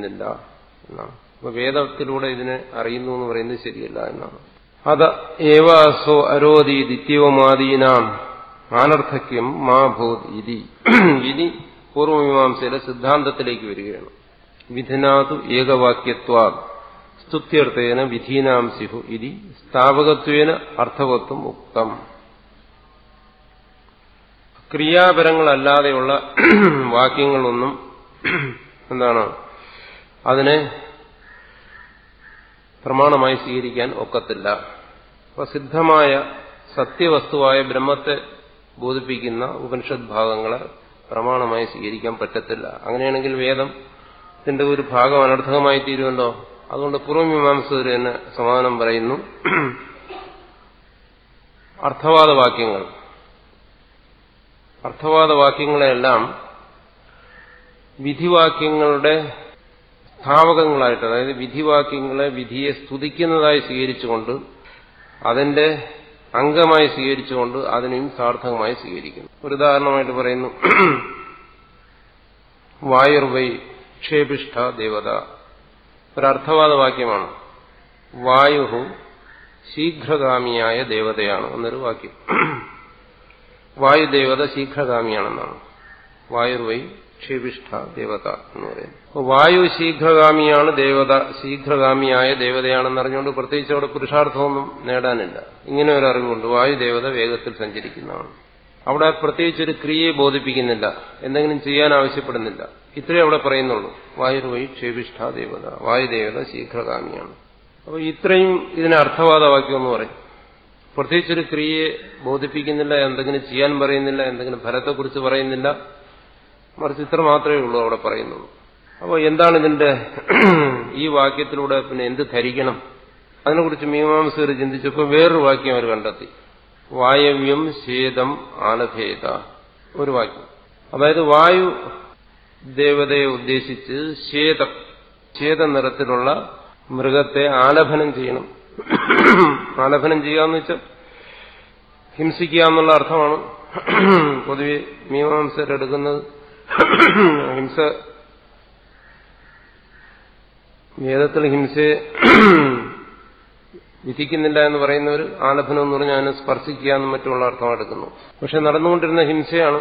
സ്വീകരിക്കുന്നില്ല എന്നാണ് അപ്പൊ വേദത്തിലൂടെ ഇതിനെ അറിയുന്നു എന്ന് പറയുന്നത് ശരിയല്ല എന്നാണ് അത ഏവ അസോ അരോധി ദിത്യവമാദീനാം അനർത്ഥക്യം മാ ഭൂത് ഇതി ഇനി പൂർവമീമാംസയിലെ സിദ്ധാന്തത്തിലേക്ക് വരികയാണ് വിധിനാതു ഏകവാക്യത്വാ സ്തുത്യർത്ഥേന വിധീനാം സിഹു ഇതി സ്ഥാപകത്വേന അർത്ഥവത്വം ഉക്തം ക്രിയാപരങ്ങളല്ലാതെയുള്ള വാക്യങ്ങളൊന്നും എന്താണ് അതിനെ പ്രമാണമായി സ്വീകരിക്കാൻ ഒക്കത്തില്ല അപ്പൊ സിദ്ധമായ സത്യവസ്തുവായ ബ്രഹ്മത്തെ ബോധിപ്പിക്കുന്ന ഉപനിഷത് ഭാഗങ്ങളെ പ്രമാണമായി സ്വീകരിക്കാൻ പറ്റത്തില്ല അങ്ങനെയാണെങ്കിൽ വേദം ഇതിന്റെ ഒരു ഭാഗം അനർത്ഥകമായി തീരുമല്ലോ അതുകൊണ്ട് പൂർവമീമാംസകർ തന്നെ സമാധാനം പറയുന്നു അർത്ഥവാദ വാക്യങ്ങൾ അർത്ഥവാദ വാക്യങ്ങളെല്ലാം വിധിവാക്യങ്ങളുടെ സ്ഥാപകങ്ങളായിട്ട് അതായത് വിധിവാക്യങ്ങളെ വിധിയെ സ്തുതിക്കുന്നതായി സ്വീകരിച്ചുകൊണ്ട് അതിന്റെ അംഗമായി സ്വീകരിച്ചുകൊണ്ട് അതിനെയും സാർത്ഥകമായി സ്വീകരിക്കുന്നു ഒരു ഉദാഹരണമായിട്ട് പറയുന്നു വായുർവൈ ക്ഷേപിഷ്ഠ ദേവത ഒരർത്ഥവാദ വാക്യമാണ് വായു ശീഘ്രഗാമിയായ ദേവതയാണ് എന്നൊരു വാക്യം വായുദേവത ശീഘ്രഗാമിയാണെന്നാണ് വായുർവൈ ക്ഷേപിഷ്ഠ ദേവത എന്ന് പറയുന്നത് അപ്പോൾ വായു ശീഘ്രഗാമിയാണ് ദേവത ശീഘ്രഗാമിയായ ദേവതയാണെന്ന് അറിഞ്ഞുകൊണ്ട് പ്രത്യേകിച്ച് അവിടെ പുരുഷാർത്ഥമൊന്നും നേടാനില്ല ഇങ്ങനെ ഒരു അറിവുണ്ട് വായുദേവത വേഗത്തിൽ സഞ്ചരിക്കുന്നതാണ് അവിടെ പ്രത്യേകിച്ച് ഒരു ക്രിയയെ ബോധിപ്പിക്കുന്നില്ല എന്തെങ്കിലും ചെയ്യാൻ ആവശ്യപ്പെടുന്നില്ല ഇത്രേ അവിടെ പറയുന്നുള്ളൂ വായുർവൈ ക്ഷേപിഷ്ഠ ദേവത വായുദേവത ശീഘ്രഗാമിയാണ് അപ്പോൾ ഇത്രയും ഇതിനെ അർത്ഥവാദ വാക്യം എന്ന് പറയും പ്രത്യേകിച്ചൊരു ക്രിയയെ ബോധിപ്പിക്കുന്നില്ല എന്തെങ്കിലും ചെയ്യാൻ പറയുന്നില്ല എന്തെങ്കിലും ഫലത്തെക്കുറിച്ച് പറയുന്നില്ല മറിച്ച് ഇത്ര മാത്രമേ ഉള്ളൂ അവിടെ പറയുന്നുള്ളൂ അപ്പോൾ എന്താണ് ഇതിന്റെ ഈ വാക്യത്തിലൂടെ പിന്നെ എന്ത് ധരിക്കണം അതിനെക്കുറിച്ച് മീമാംസകർ ചിന്തിച്ചപ്പോൾ വേറൊരു വാക്യം അവർ കണ്ടെത്തി വായവ്യം ശേതം ആലഭേദ ഒരു വാക്യം അതായത് വായു ദേവതയെ ഉദ്ദേശിച്ച് ശേതം ശേത നിറത്തിലുള്ള മൃഗത്തെ ആലഭനം ചെയ്യണം ആലഭനം ചെയ്യാന്ന് വെച്ചാൽ ഹിംസിക്കുക എന്നുള്ള അർത്ഥമാണ് പൊതുവെ മീമാംസരെടുക്കുന്നത് ഹിംസ വേദത്തിൽ ഹിംസയെ വിധിക്കുന്നില്ല എന്ന് പറയുന്നവർ ആലഭനം എന്ന് പറഞ്ഞാൽ അതിനെ സ്പർശിക്കുക എന്നും മറ്റുള്ള അർത്ഥം എടുക്കുന്നു പക്ഷെ നടന്നുകൊണ്ടിരുന്ന ഹിംസയാണ്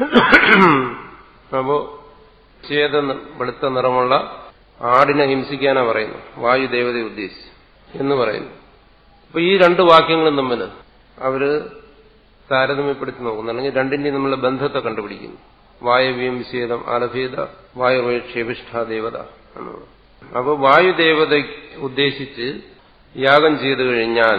അപ്പോ ചേത വെളുത്ത നിറമുള്ള ആടിനെ ഹിംസിക്കാനാ പറയുന്നു വായുദേവതയെ ഉദ്ദേശിച്ച് എന്ന് പറയുന്നു അപ്പൊ ഈ രണ്ട് വാക്യങ്ങളും തമ്മിൽ അവര് താരതമ്യപ്പെടുത്തി നോക്കുന്നു അല്ലെങ്കിൽ രണ്ടിന്റെയും തമ്മിലുള്ള ബന്ധത്തെ കണ്ടുപിടിക്കുന്നു വായവ്യം ശേതം ആലഭേദ വായുവേ ക്ഷേപിഷ്ഠ ദേവത എന്നുള്ളത് അപ്പോൾ വായുദേവത ഉദ്ദേശിച്ച് യാഗം ചെയ്തു കഴിഞ്ഞാൽ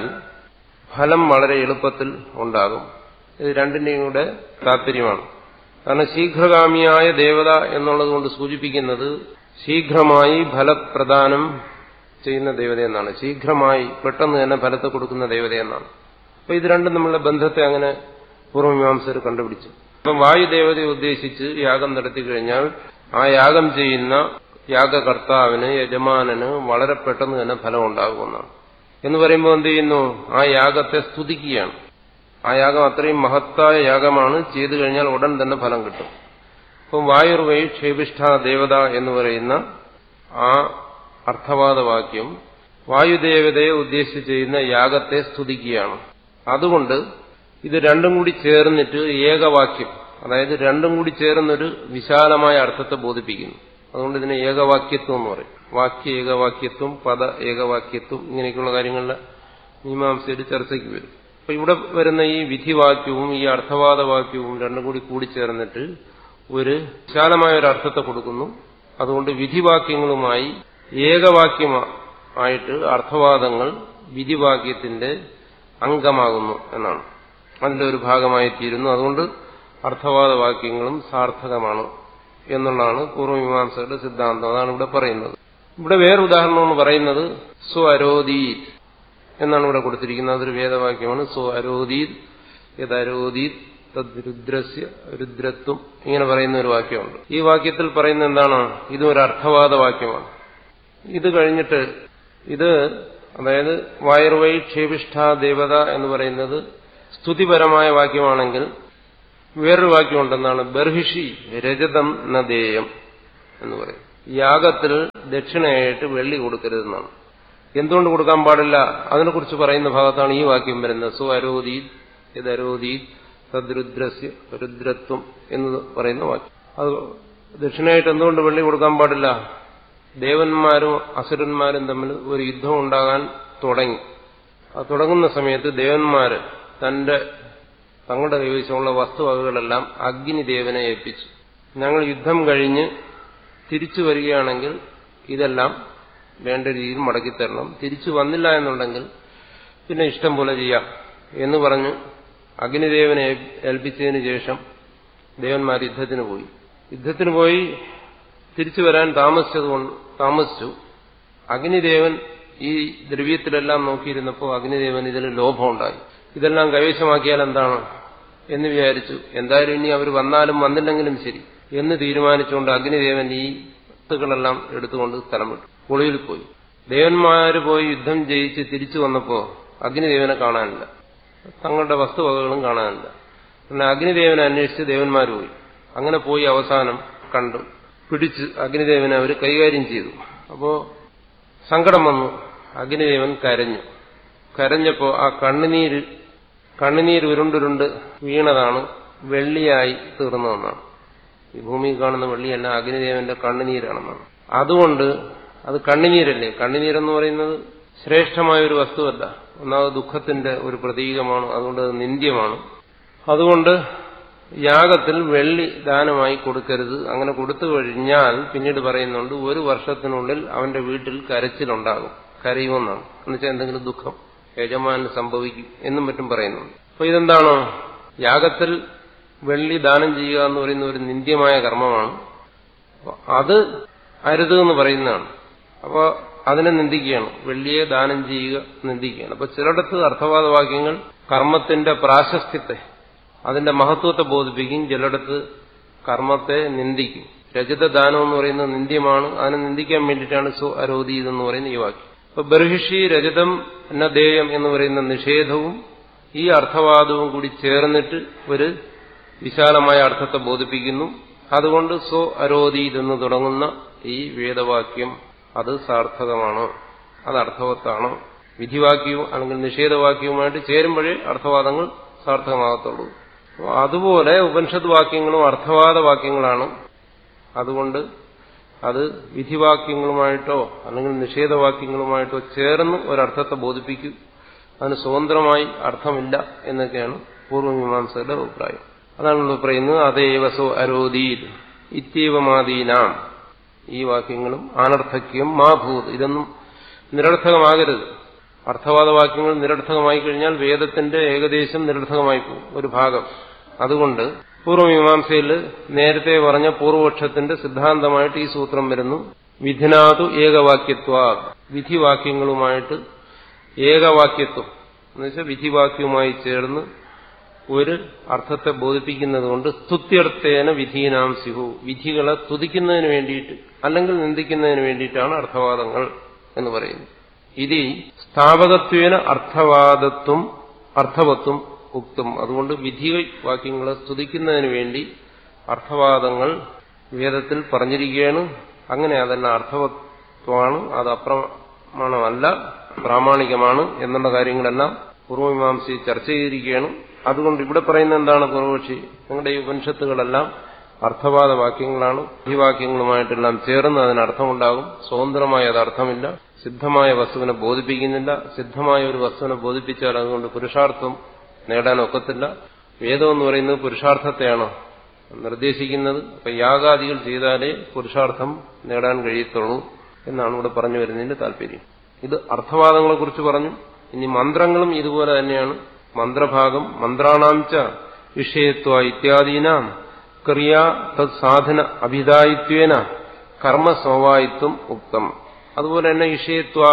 ഫലം വളരെ എളുപ്പത്തിൽ ഉണ്ടാകും ഇത് രണ്ടിന്റെയും കൂടെ താല്പര്യമാണ് കാരണം ശീഘ്രഗാമിയായ ദേവത എന്നുള്ളത് കൊണ്ട് സൂചിപ്പിക്കുന്നത് ശീഘ്രമായി ഫലപ്രദാനം ചെയ്യുന്ന ദേവതയെന്നാണ് ശീഘ്രമായി പെട്ടെന്ന് തന്നെ ഫലത്തെ കൊടുക്കുന്ന ദേവതയെന്നാണ് അപ്പൊ ഇത് രണ്ടും നമ്മളുടെ ബന്ധത്തെ അങ്ങനെ പൂർവമീമാംസകർ കണ്ടുപിടിച്ചു അപ്പം വായുദേവതയെ ഉദ്ദേശിച്ച് യാഗം നടത്തി കഴിഞ്ഞാൽ ആ യാഗം ചെയ്യുന്ന യാഗകർത്താവിന് യജമാനന് വളരെ പെട്ടെന്ന് തന്നെ ഫലം ഉണ്ടാകുമെന്നാണ് എന്ന് പറയുമ്പോൾ എന്ത് ചെയ്യുന്നു ആ യാഗത്തെ സ്തുതിക്കുകയാണ് ആ യാഗം അത്രയും മഹത്തായ യാഗമാണ് ചെയ്തു കഴിഞ്ഞാൽ ഉടൻ തന്നെ ഫലം കിട്ടും അപ്പം വായുർവൈ ക്ഷേപിഷ്ഠ ദേവത എന്ന് പറയുന്ന ആ അർത്ഥവാദ വാക്യം വായുദേവതയെ ഉദ്ദേശിച്ച് ചെയ്യുന്ന യാഗത്തെ സ്തുതിക്കുകയാണ് അതുകൊണ്ട് ഇത് രണ്ടും കൂടി ചേർന്നിട്ട് ഏകവാക്യം അതായത് രണ്ടും കൂടി ചേർന്നൊരു വിശാലമായ അർത്ഥത്തെ ബോധിപ്പിക്കുന്നു അതുകൊണ്ട് ഇതിനെ ഏകവാക്യത്വം എന്ന് പറയും വാക്യ ഏകവാക്യത്വം പദ ഏകവാക്യത്വം ഇങ്ങനെയൊക്കെയുള്ള കാര്യങ്ങളുടെ മീമാംസയിൽ ചർച്ചയ്ക്ക് വരും അപ്പൊ ഇവിടെ വരുന്ന ഈ വിധിവാക്യവും ഈ അർത്ഥവാദ വാക്യവും രണ്ടും കൂടി കൂടിച്ചേർന്നിട്ട് ഒരു വിശാലമായ ഒരു അർത്ഥത്തെ കൊടുക്കുന്നു അതുകൊണ്ട് വിധിവാക്യങ്ങളുമായി ഏകവാക്യമായിട്ട് അർത്ഥവാദങ്ങൾ വിധിവാക്യത്തിന്റെ അംഗമാകുന്നു എന്നാണ് അതിന്റെ ഒരു ഭാഗമായി തീരുന്നു അതുകൊണ്ട് അർത്ഥവാദ വാക്യങ്ങളും സാർത്ഥകമാണ് എന്നുള്ളതാണ് പൂർവമീമാംസകളുടെ സിദ്ധാന്തം അതാണ് ഇവിടെ പറയുന്നത് ഇവിടെ വേറെ ഉദാഹരണം എന്ന് പറയുന്നത് സ്വ അരോദീത് എന്നാണ് ഇവിടെ കൊടുത്തിരിക്കുന്നത് അതൊരു വേദവാക്യമാണ് സ്വ അരോദീത് യഥരോദീത് തദ്രുദ്രസ്യ രുദ്രത്വം ഇങ്ങനെ പറയുന്ന ഒരു വാക്യമുണ്ട് ഈ വാക്യത്തിൽ പറയുന്ന എന്താണ് ഇതും ഒരു അർത്ഥവാദ വാക്യമാണ് ഇത് കഴിഞ്ഞിട്ട് ഇത് അതായത് വയർവൈ ക്ഷേപിഷ്ഠ ദേവത എന്ന് പറയുന്നത് സ്തുതിപരമായ വാക്യമാണെങ്കിൽ വേറൊരു വാക്യമുണ്ടെന്നാണ് ബർഹിഷി രജതം നദേയം എന്ന് പറയും യാഗത്തിൽ ദക്ഷിണയായിട്ട് വെള്ളി കൊടുക്കരുതെന്നാണ് എന്തുകൊണ്ട് കൊടുക്കാൻ പാടില്ല അതിനെക്കുറിച്ച് പറയുന്ന ഭാഗത്താണ് ഈ വാക്യം വരുന്നത് സു അരോധി യദരോധി തദ്രുദ്രസ്യ രുദ്രത്വം എന്ന് പറയുന്ന വാക്യം അത് ദക്ഷിണയായിട്ട് എന്തുകൊണ്ട് വെള്ളി കൊടുക്കാൻ പാടില്ല ദേവന്മാരും അസുരന്മാരും തമ്മിൽ ഒരു യുദ്ധം ഉണ്ടാകാൻ തുടങ്ങി അത് തുടങ്ങുന്ന സമയത്ത് ദേവന്മാര് തന്റെ തങ്ങളുടെ കൈവശമുള്ള വസ്തുവകകളെല്ലാം അഗ്നിദേവനെ ഏൽപ്പിച്ചു ഞങ്ങൾ യുദ്ധം കഴിഞ്ഞ് തിരിച്ചു വരികയാണെങ്കിൽ ഇതെല്ലാം വേണ്ട രീതിയിൽ മടക്കിത്തരണം തിരിച്ചു വന്നില്ല എന്നുണ്ടെങ്കിൽ പിന്നെ ഇഷ്ടം പോലെ ചെയ്യാം എന്ന് പറഞ്ഞ് അഗ്നിദേവനെ ഏൽപ്പിച്ചതിന് ശേഷം ദേവന്മാർ യുദ്ധത്തിന് പോയി യുദ്ധത്തിന് പോയി തിരിച്ചു വരാൻ താമസിച്ചതുകൊണ്ട് താമസിച്ചു അഗ്നിദേവൻ ഈ ദ്രവ്യത്തിലെല്ലാം നോക്കിയിരുന്നപ്പോൾ അഗ്നിദേവൻ ഇതിൽ ലോഭമുണ്ടായി ഇതെല്ലാം കൈവശമാക്കിയാൽ എന്താണ് എന്ന് വിചാരിച്ചു എന്തായാലും ഇനി അവർ വന്നാലും വന്നില്ലെങ്കിലും ശരി എന്ന് തീരുമാനിച്ചുകൊണ്ട് അഗ്നിദേവൻ ഈ വസ്തുക്കളെല്ലാം എടുത്തുകൊണ്ട് സ്ഥലം വിട്ടു ഒളിയിൽ പോയി ദേവന്മാര് പോയി യുദ്ധം ജയിച്ച് തിരിച്ചു വന്നപ്പോ അഗ്നിദേവനെ കാണാനില്ല തങ്ങളുടെ വസ്തുവകകളും കാണാനില്ല പിന്നെ അഗ്നിദേവനെ അന്വേഷിച്ച് ദേവന്മാർ പോയി അങ്ങനെ പോയി അവസാനം കണ്ടു പിടിച്ച് അഗ്നിദേവനെ അവർ കൈകാര്യം ചെയ്തു അപ്പോ സങ്കടം വന്നു അഗ്നിദേവൻ കരഞ്ഞു കരഞ്ഞപ്പോ ആ കണ്ണുനീര് കണ്ണുനീര് ഉരുണ്ടുരുണ്ട് വീണതാണ് വെള്ളിയായി തീർന്നതെന്നാണ് ഈ ഭൂമിയിൽ കാണുന്ന വെള്ളിയല്ല അഗ്നിദേവന്റെ കണ്ണുനീരാണെന്നാണ് അതുകൊണ്ട് അത് കണ്ണുനീരല്ലേ കണ്ണുനീരെന്ന് പറയുന്നത് ശ്രേഷ്ഠമായ ഒരു വസ്തുവല്ല ഒന്നാമത് ദുഃഖത്തിന്റെ ഒരു പ്രതീകമാണ് അതുകൊണ്ട് അത് നിന്ദ്യമാണ് അതുകൊണ്ട് യാഗത്തിൽ വെള്ളി ദാനമായി കൊടുക്കരുത് അങ്ങനെ കൊടുത്തു കഴിഞ്ഞാൽ പിന്നീട് പറയുന്നുണ്ട് ഒരു വർഷത്തിനുള്ളിൽ അവന്റെ വീട്ടിൽ കരച്ചിലുണ്ടാകും കരയുമെന്നാണ് എന്നുവെച്ചാൽ എന്തെങ്കിലും ദുഃഖം യജമാന് സംഭവിക്കും എന്നും മറ്റും പറയുന്നുണ്ട് അപ്പൊ ഇതെന്താണോ യാഗത്തിൽ വെള്ളി ദാനം ചെയ്യുക എന്ന് പറയുന്ന ഒരു നിന്ദ്യമായ കർമ്മമാണ് അത് അരുത് എന്ന് പറയുന്നതാണ് അപ്പോൾ അതിനെ നിന്ദിക്കുകയാണ് വെള്ളിയെ ദാനം ചെയ്യുക നിന്ദിക്കുകയാണ് അപ്പൊ ചിലയിടത്ത് അർത്ഥവാദ വാക്യങ്ങൾ കർമ്മത്തിന്റെ പ്രാശസ്ത്യത്തെ അതിന്റെ മഹത്വത്തെ ബോധിപ്പിക്കും ചിലയിടത്ത് കർമ്മത്തെ നിന്ദിക്കും രജത ദാനം എന്ന് പറയുന്നത് നിന്ദ്യമാണ് അതിനെ നിന്ദിക്കാൻ വേണ്ടിയിട്ടാണ് സു അരോധി എന്ന് പറയുന്ന ഈ വാക്യം അപ്പൊ ബർഹിഷി രജതം നദേയം എന്ന് പറയുന്ന നിഷേധവും ഈ അർത്ഥവാദവും കൂടി ചേർന്നിട്ട് ഒരു വിശാലമായ അർത്ഥത്തെ ബോധിപ്പിക്കുന്നു അതുകൊണ്ട് സോ അരോധീത് എന്ന് തുടങ്ങുന്ന ഈ വേദവാക്യം അത് സാർത്ഥകമാണ് അത് അർത്ഥവത്താണ് വിധിവാക്യവും അല്ലെങ്കിൽ നിഷേധവാക്യവുമായിട്ട് ചേരുമ്പോഴേ അർത്ഥവാദങ്ങൾ സാർത്ഥകമാകത്തുള്ളൂ അതുപോലെ ഉപനിഷത്ത് വാക്യങ്ങളും അർത്ഥവാദ വാക്യങ്ങളാണ് അതുകൊണ്ട് അത് വിധിവാക്യങ്ങളുമായിട്ടോ അല്ലെങ്കിൽ നിഷേധവാക്യങ്ങളുമായിട്ടോ ചേർന്ന് ഒരർത്ഥത്തെ ബോധിപ്പിക്കും അതിന് സ്വതന്ത്രമായി അർത്ഥമില്ല എന്നൊക്കെയാണ് പൂർവ്വമീമാംസയുടെ അഭിപ്രായം അതാണ് നമ്മൾ പറയുന്നത് അതേവസോ അരോധീത് ഇത്യവമാദീനാം ഈ വാക്യങ്ങളും അനർത്ഥക്യം മാഭൂത് ഇതൊന്നും നിരർത്ഥകമാകരുത് അർത്ഥവാദ വാക്യങ്ങൾ നിരർത്ഥകമായി കഴിഞ്ഞാൽ വേദത്തിന്റെ ഏകദേശം നിരർത്ഥകമായി പോകും ഒരു ഭാഗം അതുകൊണ്ട് പൂർവ്വമീമാംസയിൽ നേരത്തെ പറഞ്ഞ പൂർവപക്ഷത്തിന്റെ സിദ്ധാന്തമായിട്ട് ഈ സൂത്രം വരുന്നു വിധിനാതു ഏകവാക്യത്വ വിധിവാക്യങ്ങളുമായിട്ട് ഏകവാക്യത്വം എന്നുവെച്ചാൽ വിധിവാക്യവുമായി ചേർന്ന് ഒരു അർത്ഥത്തെ ബോധിപ്പിക്കുന്നത് കൊണ്ട് സ്തുത്യർത്ഥേന വിധീനാം സിഹു വിധികളെ സ്തുതിക്കുന്നതിന് വേണ്ടിയിട്ട് അല്ലെങ്കിൽ നിന്ദിക്കുന്നതിന് വേണ്ടിയിട്ടാണ് അർത്ഥവാദങ്ങൾ എന്ന് പറയുന്നത് ഇത് സ്ഥാപകത്വേന അർത്ഥവാദത്വം അർത്ഥവത്വം ഉക്തും അതുകൊണ്ട് വിധി വാക്യങ്ങളെ സ്തുതിക്കുന്നതിന് വേണ്ടി അർത്ഥവാദങ്ങൾ വേദത്തിൽ പറഞ്ഞിരിക്കുകയാണ് അങ്ങനെ അതെല്ലാം അർത്ഥവത്വമാണ് അത് അപ്രമാണമല്ല പ്രാമാണികമാണ് എന്നുള്ള കാര്യങ്ങളെല്ലാം പൂർവമീമാംസി ചർച്ച ചെയ്തിരിക്കുകയാണ് അതുകൊണ്ട് ഇവിടെ പറയുന്ന എന്താണ് പൂർവപക്ഷി നിങ്ങളുടെ ഈ ഉപനിഷത്തുകളെല്ലാം അർത്ഥവാദ വാക്യങ്ങളാണ് വിധിവാക്യങ്ങളുമായിട്ടെല്ലാം ചേർന്ന് അതിന് അർത്ഥമുണ്ടാകും സ്വതന്ത്രമായ അത് അർത്ഥമില്ല സിദ്ധമായ വസ്തുവിനെ ബോധിപ്പിക്കുന്നില്ല സിദ്ധമായ ഒരു വസ്തുവിനെ ബോധിപ്പിച്ചാൽ അതുകൊണ്ട് പുരുഷാർത്ഥം നേടാൻ ഒക്കത്തില്ല വേദം എന്ന് പറയുന്നത് പുരുഷാർത്ഥത്തെയാണ് നിർദ്ദേശിക്കുന്നത് അപ്പൊ യാഗാദികൾ ചെയ്താലേ പുരുഷാർത്ഥം നേടാൻ കഴിയത്തുള്ളൂ എന്നാണ് ഇവിടെ പറഞ്ഞു വരുന്നതിന്റെ താല്പര്യം ഇത് അർത്ഥവാദങ്ങളെ കുറിച്ച് പറഞ്ഞു ഇനി മന്ത്രങ്ങളും ഇതുപോലെ തന്നെയാണ് മന്ത്രഭാഗം മന്ത്രാണാംച വിഷയത്വ ഇത്യാദീനാം ക്രിയാ തത് സാധന അഭിദായിത്വേന കർമ്മസ്വഭാവിത്വം ഉക്തം അതുപോലെ തന്നെ ഇഷയത്വ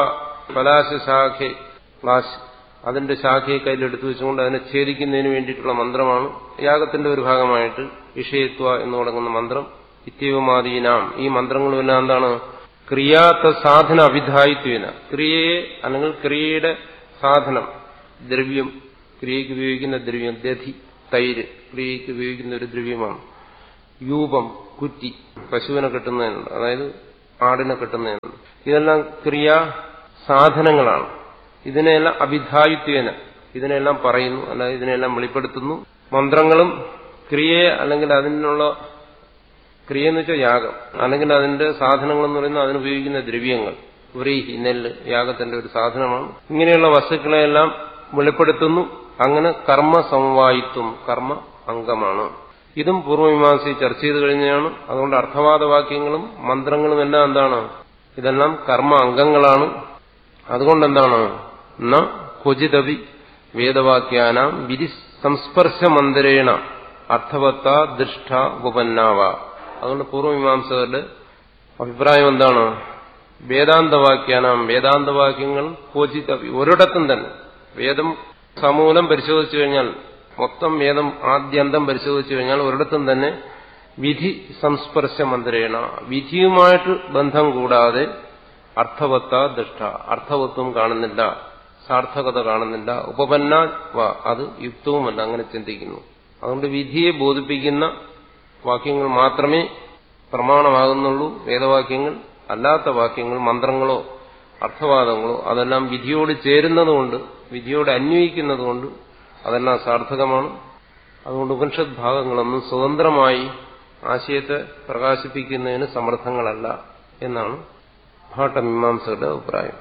പലാശശാഖ ക്ലാസ് അതിന്റെ ശാഖയെ കയ്യിലെടുത്തു വെച്ചുകൊണ്ട് അതിനെ ഛേദിക്കുന്നതിന് വേണ്ടിയിട്ടുള്ള മന്ത്രമാണ് യാഗത്തിന്റെ ഒരു ഭാഗമായിട്ട് ഇഷയത്വ എന്ന് തുടങ്ങുന്ന മന്ത്രം ഇത്യവമാദീനാം ഈ മന്ത്രങ്ങളുമെല്ലാം എന്താണ് ക്രിയാത്ത സാധന അഭിധായിത്വേന ക്രിയയെ അല്ലെങ്കിൽ ക്രിയയുടെ സാധനം ദ്രവ്യം ക്രിയയ്ക്ക് ഉപയോഗിക്കുന്ന ദ്രവ്യം ദധി തൈര് ക്രിയയ്ക്ക് ഉപയോഗിക്കുന്ന ഒരു ദ്രവ്യമാണ് യൂപം കുറ്റി പശുവിനെ കെട്ടുന്നതിനുണ്ട് അതായത് ആടിനെ കെട്ടുന്നതെന്ന് ഇതെല്ലാം ക്രിയാ സാധനങ്ങളാണ് ഇതിനെല്ലാം അഭിധായിത്വേന ഇതിനെല്ലാം പറയുന്നു അല്ലാതെ ഇതിനെല്ലാം വെളിപ്പെടുത്തുന്നു മന്ത്രങ്ങളും ക്രിയയെ അല്ലെങ്കിൽ അതിനുള്ള ക്രിയ എന്ന് വെച്ചാൽ യാഗം അല്ലെങ്കിൽ അതിന്റെ സാധനങ്ങൾ എന്ന് പറയുന്നത് അതിനുപയോഗിക്കുന്ന ദ്രവ്യങ്ങൾ വ്രീഹി നെല്ല് യാഗത്തിന്റെ ഒരു സാധനമാണ് ഇങ്ങനെയുള്ള വസ്തുക്കളെല്ലാം വെളിപ്പെടുത്തുന്നു അങ്ങനെ കർമ്മ സമവായിത്വം കർമ്മ അംഗമാണ് ഇതും പൂർവ്വമീമാംസയിൽ ചർച്ച ചെയ്ത് കഴിഞ്ഞാണ് അതുകൊണ്ട് അർത്ഥവാദ വാക്യങ്ങളും മന്ത്രങ്ങളും എല്ലാം എന്താണ് ഇതെല്ലാം കർമ്മ അംഗങ്ങളാണ് അതുകൊണ്ട് എന്താണ് ന ക്വചിതവി വേദവാക്യാനാം വിധി സംസ്പർശ മന്ദിരേണ അർത്ഥവത്ത ദൃഷ്ട ഉപന്നാവ അതുകൊണ്ട് പൂർവ്വമീമാംസകരുടെ അഭിപ്രായം എന്താണ് വേദാന്തവാക്യാനാം വേദാന്തവാക്യങ്ങൾ ക്വചിതവി ഒരിടത്തും തന്നെ വേദം സമൂലം പരിശോധിച്ചു കഴിഞ്ഞാൽ മൊത്തം വേദം ആദ്യന്തം പരിശോധിച്ചു കഴിഞ്ഞാൽ ഒരിടത്തും തന്നെ വിധി സംസ്പർശ മന്ത്രേണ വിധിയുമായിട്ട് ബന്ധം കൂടാതെ അർത്ഥവത്ത ദൃഷ്ട അർത്ഥവത്വം കാണുന്നില്ല സാർത്ഥകത കാണുന്നില്ല ഉപപന്ന അത് യുക്തവുമല്ല അങ്ങനെ ചിന്തിക്കുന്നു അതുകൊണ്ട് വിധിയെ ബോധിപ്പിക്കുന്ന വാക്യങ്ങൾ മാത്രമേ പ്രമാണമാകുന്നുള്ളൂ വേദവാക്യങ്ങൾ അല്ലാത്ത വാക്യങ്ങൾ മന്ത്രങ്ങളോ അർത്ഥവാദങ്ങളോ അതെല്ലാം വിധിയോട് ചേരുന്നതുകൊണ്ട് വിധിയോട് അന്വയിക്കുന്നതുകൊണ്ട് അതെല്ലാം സാർത്ഥകമാണ് അതുകൊണ്ട് ഉപനിഷത് ഭാഗങ്ങളൊന്നും സ്വതന്ത്രമായി ആശയത്തെ പ്രകാശിപ്പിക്കുന്നതിന് സമർത്ഥങ്ങളല്ല എന്നാണ് ഭാട്ടമീമാംസകളുടെ അഭിപ്രായം